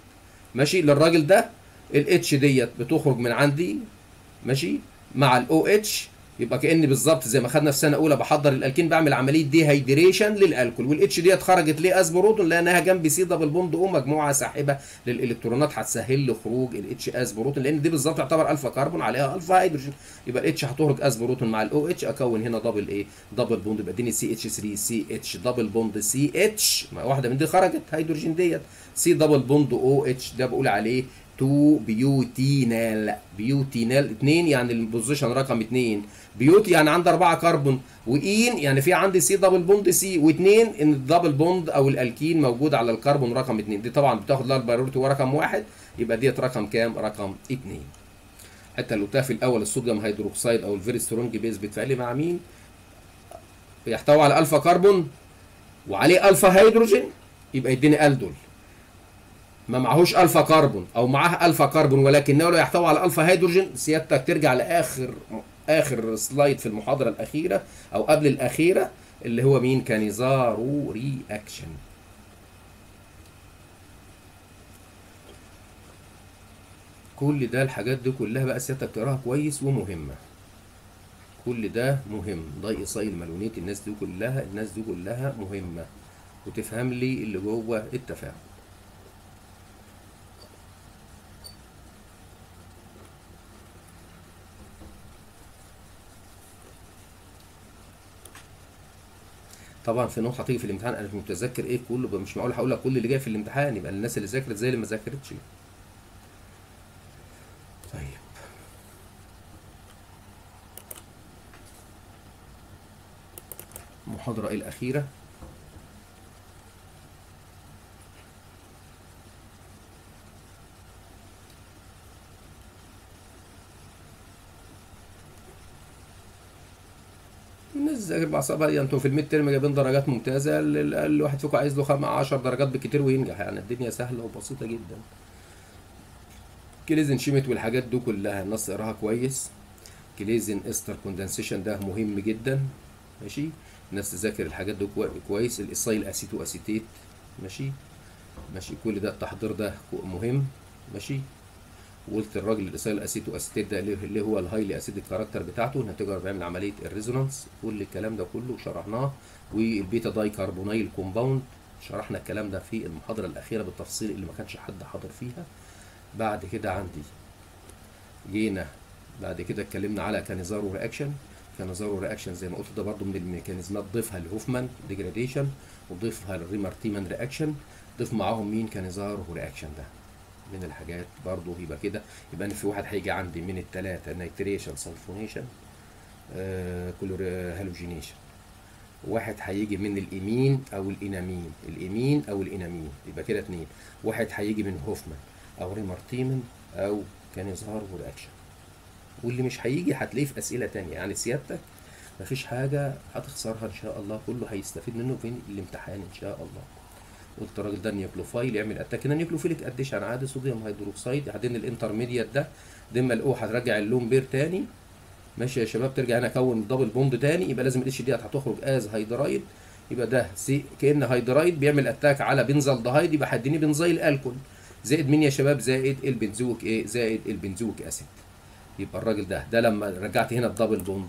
ماشي للراجل ده الاتش ديت بتخرج من عندي ماشي مع الاو اتش يبقى كاني بالظبط زي ما خدنا في سنه اولى بحضر الالكين بعمل عمليه دي هيدريشن للالكول والاتش ديت خرجت ليه از بروتون لانها جنب سي دبل بوند او مجموعه ساحبه للالكترونات هتسهل لي خروج الاتش از بروتون لان دي بالظبط تعتبر الفا كربون عليها الفا هيدروجين يبقى الاتش هتخرج از بروتون مع الاو اتش اكون هنا دبل ايه دبل بوند يبقى اديني سي اتش 3 سي اتش دبل بوند سي اتش واحده من دي خرجت هيدروجين ديت سي دبل بوند او اتش ده بقول عليه 2 بيوتينال بيوتينال 2 يعني البوزيشن رقم 2 بيوتي يعني عندي 4 كربون وإين يعني في عندي سي دبل بوند سي و2 ان الدبل بوند او الالكين موجود على الكربون رقم 2 دي طبعا بتاخد لها البايوريتي رقم 1 يبقى ديت رقم كام؟ رقم 2 حتى لو في الاول الصوديوم هيدروكسيد او الفيري سترونج بيز بتفعلي مع مين؟ يحتوي على الفا كربون وعليه الفا هيدروجين يبقى يديني الدول ما معهوش الفا كربون او معاه الفا كربون ولكنه لا يحتوي على الفا هيدروجين سيادتك ترجع لاخر اخر سلايد في المحاضره الاخيره او قبل الاخيره اللي هو مين كانيزارو رياكشن كل ده الحاجات دي كلها بقى سيادتك تقراها كويس ومهمه كل ده مهم ضي صايل مالونيت الناس دي كلها الناس دي كلها مهمه وتفهم لي اللي جوه التفاعل طبعا في نقطه هتيجي في الامتحان انا مش متذكر ايه كله بقى مش معقول هقول لك كل اللي جاي في الامتحان يبقى الناس اللي ذاكرت زي اللي ما ذاكرتش طيب المحاضرة الأخيرة الناس ذاكر بعصابها يعني انتوا في الميد ترم جايبين درجات ممتازه اقل واحد فيكم عايز له خم 10 درجات بالكتير وينجح يعني الدنيا سهله وبسيطه جدا كليزن شيمت والحاجات دي كلها الناس تقراها كويس كليزن استر كوندنسيشن ده مهم جدا ماشي الناس تذاكر الحاجات دي كويس الايسايل اسيتو اسيتيت ماشي ماشي كل ده التحضير ده مهم ماشي وقلت الراجل الايسايل اسيتو اسيتيت ده اللي هو الهايلي اسيدك كاركتر بتاعته نتيجه بيعمل عمليه الريزونانس كل الكلام ده كله شرحناه والبيتا داي كربونايل كومباوند شرحنا الكلام ده في المحاضره الاخيره بالتفصيل اللي ما كانش حد حاضر فيها بعد كده عندي جينا بعد كده اتكلمنا على كانيزارو رياكشن كانيزارو رياكشن زي ما قلت ده برضو من الميكانيزمات ضيفها لهوفمان ديجراديشن وضيفها للريمارتيمان رياكشن ضيف معاهم مين كانيزارو رياكشن ده من الحاجات برضو يبقى كده يبقى ان في واحد هيجي عندي من الثلاثه نيتريشن سلفونيشن آه كلور هالوجينيشن واحد هيجي من الامين او الانامين الامين او الانامين يبقى كده اتنين واحد هيجي من هوفمان او ريمارتيمن او كانيزار رياكشن واللي مش هيجي هتلاقيه في اسئله تانية يعني سيادتك مفيش حاجه هتخسرها ان شاء الله كله هيستفيد منه في الامتحان ان شاء الله قلت الراجل ده نيوكلوفايل يعمل اتاك هنا نيوكلوفيليك اديشن عادي صوديوم هيدروكسيد يحددني الانترميديت ده دم الاو هترجع اللون بير تاني ماشي يا شباب ترجع هنا اكون دبل بوند تاني يبقى لازم الاتش ديت هتخرج از هيدرايد يبقى ده سي كان هيدرايد بيعمل اتاك على بنزل دهايد يبقى هيديني بنزيل الكول زائد مين يا شباب زائد البنزويك ايه زائد البنزويك اسيد يبقى الراجل ده ده لما رجعت هنا الدبل بوند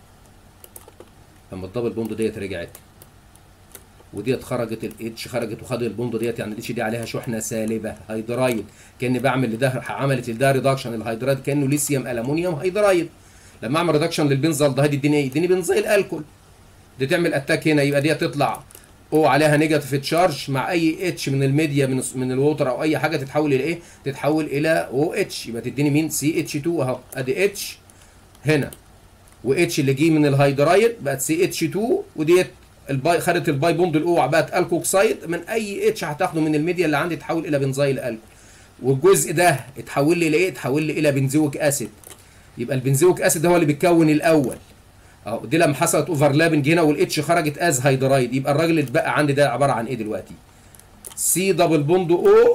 لما الدبل بوند ديت رجعت وديت خرجت الاتش خرجت وخد البوند ديت يعني الاتش دي عليها شحنه سالبه هيدرايد كاني بعمل لده عملت لده ريدكشن الهيدرايد كانه ليثيوم الومنيوم هيدرايد لما اعمل ريدكشن للبنزل ده يديني ايه؟ يديني بنزيل الكول دي تعمل اتاك هنا يبقى دي تطلع او عليها نيجاتيف تشارج مع اي اتش من الميديا من من الووتر او اي حاجه تتحول الى ايه؟ تتحول الى او اتش يبقى تديني مين؟ سي اتش 2 اهو ادي اتش هنا واتش اللي جه من الهيدرايد بقت سي اتش 2 وديت الباي خدت الباي بوند الاو بقت الكوكسايد من اي اتش هتاخده من الميديا اللي عندي تحول الى بنزيل الكول والجزء ده اتحول لي لايه؟ اتحول لي الى بنزويك اسيد يبقى البنزويك اسيد هو اللي بيتكون الاول اهو دي لما حصلت اوفرلابنج هنا والاتش خرجت از هيدرايد يبقى الراجل اللي اتبقى عندي ده عباره عن ايه دلوقتي؟ سي دبل بوند او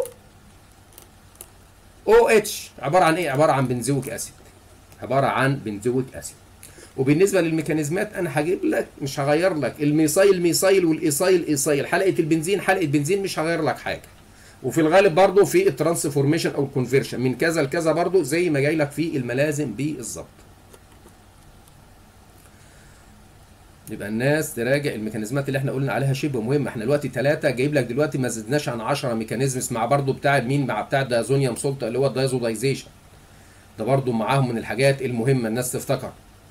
او اتش عباره عن ايه؟ عباره عن بنزويك اسيد عباره عن بنزويك اسيد وبالنسبه للميكانيزمات انا هجيب لك مش هغير لك الميثايل ميثايل والايثايل ايثايل حلقه البنزين حلقه بنزين مش هغير لك حاجه وفي الغالب برضو في الترانسفورميشن او الكونفرشن من كذا لكذا برضو زي ما جاي لك في الملازم بالظبط يبقى الناس تراجع الميكانيزمات اللي احنا قلنا عليها شبه مهمه احنا دلوقتي ثلاثه جايب لك دلوقتي ما زدناش عن 10 ميكانيزمز مع برضو بتاع مين مع بتاع الدازونيوم سولت اللي هو الدايزودايزيشن ده برضو معاهم من الحاجات المهمه الناس تفتكر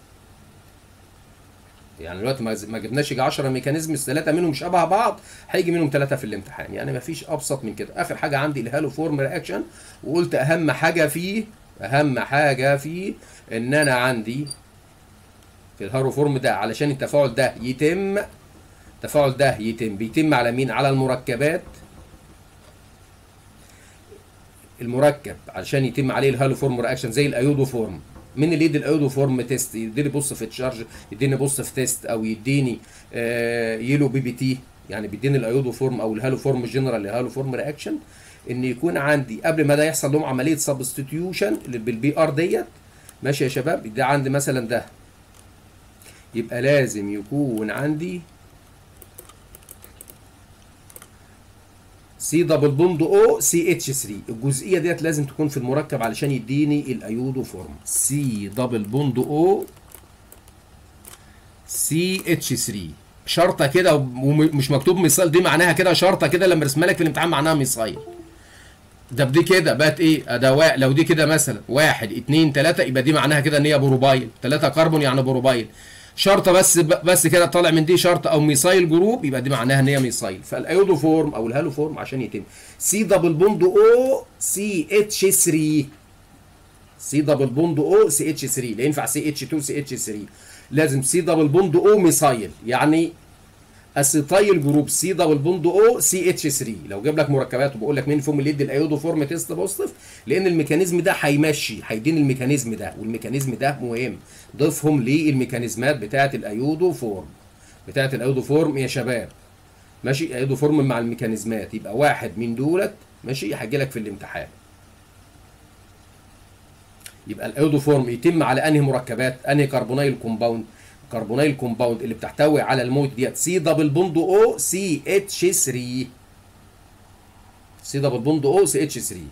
يعني دلوقتي ما ما جبناش يجي 10 ميكانيزم ثلاثه منهم شبه بعض هيجي منهم ثلاثه في الامتحان يعني ما فيش ابسط من كده اخر حاجه عندي الهالو فورم رياكشن وقلت اهم حاجه فيه اهم حاجه فيه ان انا عندي في الهالو فورم ده علشان التفاعل ده يتم التفاعل ده يتم بيتم على مين على المركبات المركب علشان يتم عليه الهالو فورم رياكشن زي الايودو فورم مين اللي يدي الايودو فورم تيست يديني بص في تشارج يديني بص في تيست او يديني آه يلو بي بي تي يعني بيديني الايودو فورم او الهالو فورم جنرال الهالو فورم رياكشن ان يكون عندي قبل ما ده يحصل لهم عمليه سبستيتيوشن بالبي ار ديت ماشي يا شباب ده عندي مثلا ده يبقى لازم يكون عندي سي دبل بوند او سي اتش 3 الجزئيه ديت لازم تكون في المركب علشان يديني الايودو فورم سي دبل بوند او سي اتش 3 شرطه كده ومش مكتوب ميثايل دي معناها كده شرطه كده لما رسمها لك في الامتحان معناها ميثايل ده بدي كده بقت ايه ادواء لو دي كده مثلا واحد اتنين تلاته يبقى دي معناها كده ان هي بروبايل تلاته كربون يعني بروبايل شرطه بس بس كده طالع من دي شرطه او ميثايل جروب يبقى دي معناها ان هي ميثايل فالايودو فورم او الهالو فورم عشان يتم سي دبل بوند او سي اتش 3 سي دبل بوند او سي اتش 3 لا ينفع سي اتش 2 سي اتش 3 لازم سي دبل بوند او ميثايل يعني اسيتايل جروب سي دبل بوند او سي اتش 3 لو جاب لك مركبات وبقول لك مين فيهم اللي يدي الايودو فورم تيست بوزيتيف لان الميكانيزم ده هيمشي هيديني الميكانيزم ده والميكانيزم ده مهم ضيفهم للميكانيزمات بتاعه الايودو فورم بتاعه الايودو فورم يا شباب ماشي ايودو فورم مع الميكانيزمات يبقى واحد من دولت ماشي هيجي لك في الامتحان يبقى الايودو فورم يتم على انهي مركبات انهي كربونايل كومباوند كربونايل كومباوند اللي بتحتوي على الموت ديت سي دبل بوند او سي اتش 3 سي دبل بوند او سي اتش 3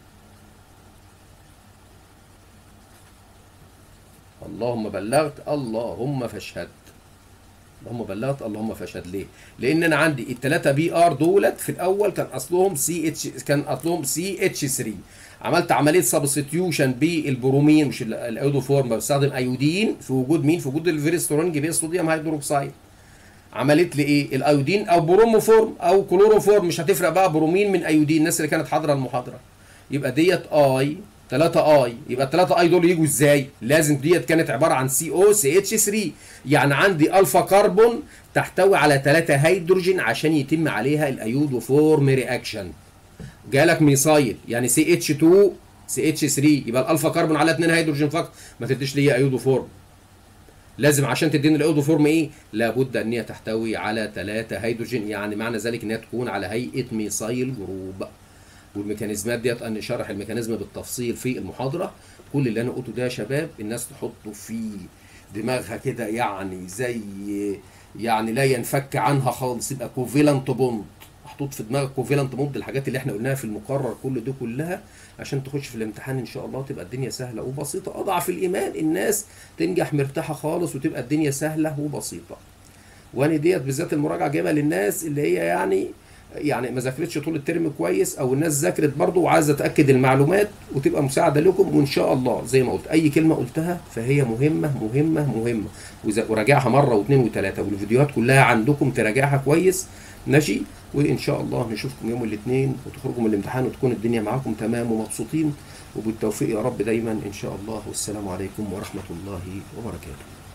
اللهم بلغت اللهم فاشهد اللهم بلغت اللهم فاشهد ليه؟ لان انا عندي الثلاثه بي ار دولت في الاول كان اصلهم سي اتش كان اصلهم سي اتش 3 عملت عمليه سبستيوشن بالبرومين مش الايودو فورم بستخدم ايودين في وجود مين؟ في وجود الفيرسترونج بيه صوديوم هيدروكسيد عملت لي ايه؟ الايودين او بروموفورم او كلوروفورم مش هتفرق بقى برومين من ايودين الناس اللي كانت حاضره المحاضره يبقى ديت اي 3 اي يبقى ال 3 اي دول يجوا ازاي؟ لازم ديت كانت عباره عن سي او سي اتش 3 يعني عندي الفا كربون تحتوي على 3 هيدروجين عشان يتم عليها الايودو فورم رياكشن جالك ميثايل يعني سي اتش 2 سي اتش 3 يبقى الالفا كربون على 2 هيدروجين فقط ما تديش ليا ايودو فورم لازم عشان تديني الايودو فورم ايه لابد ان هي تحتوي على 3 هيدروجين يعني معنى ذلك ان هي تكون على هيئه ميثايل جروب والميكانيزمات ديت ان شرح الميكانيزم بالتفصيل في المحاضره كل اللي انا قلته ده يا شباب الناس تحطه في دماغها كده يعني زي يعني لا ينفك عنها خالص يبقى كوفيلنت بوند محطوط في دماغك كوفيلنت بوند الحاجات اللي احنا قلناها في المقرر كل دي كلها عشان تخش في الامتحان ان شاء الله تبقى الدنيا سهله وبسيطه اضعف الايمان الناس تنجح مرتاحه خالص وتبقى الدنيا سهله وبسيطه وانا ديت بالذات المراجعه جايبها للناس اللي هي يعني يعني ما ذاكرتش طول الترم كويس او الناس ذاكرت برضه وعايزه تاكد المعلومات وتبقى مساعده لكم وان شاء الله زي ما قلت اي كلمه قلتها فهي مهمه مهمه مهمه وراجعها مره واثنين وثلاثه والفيديوهات كلها عندكم تراجعها كويس ماشي وان شاء الله نشوفكم يوم الاثنين وتخرجوا من الامتحان وتكون الدنيا معاكم تمام ومبسوطين وبالتوفيق يا رب دايما ان شاء الله والسلام عليكم ورحمه الله وبركاته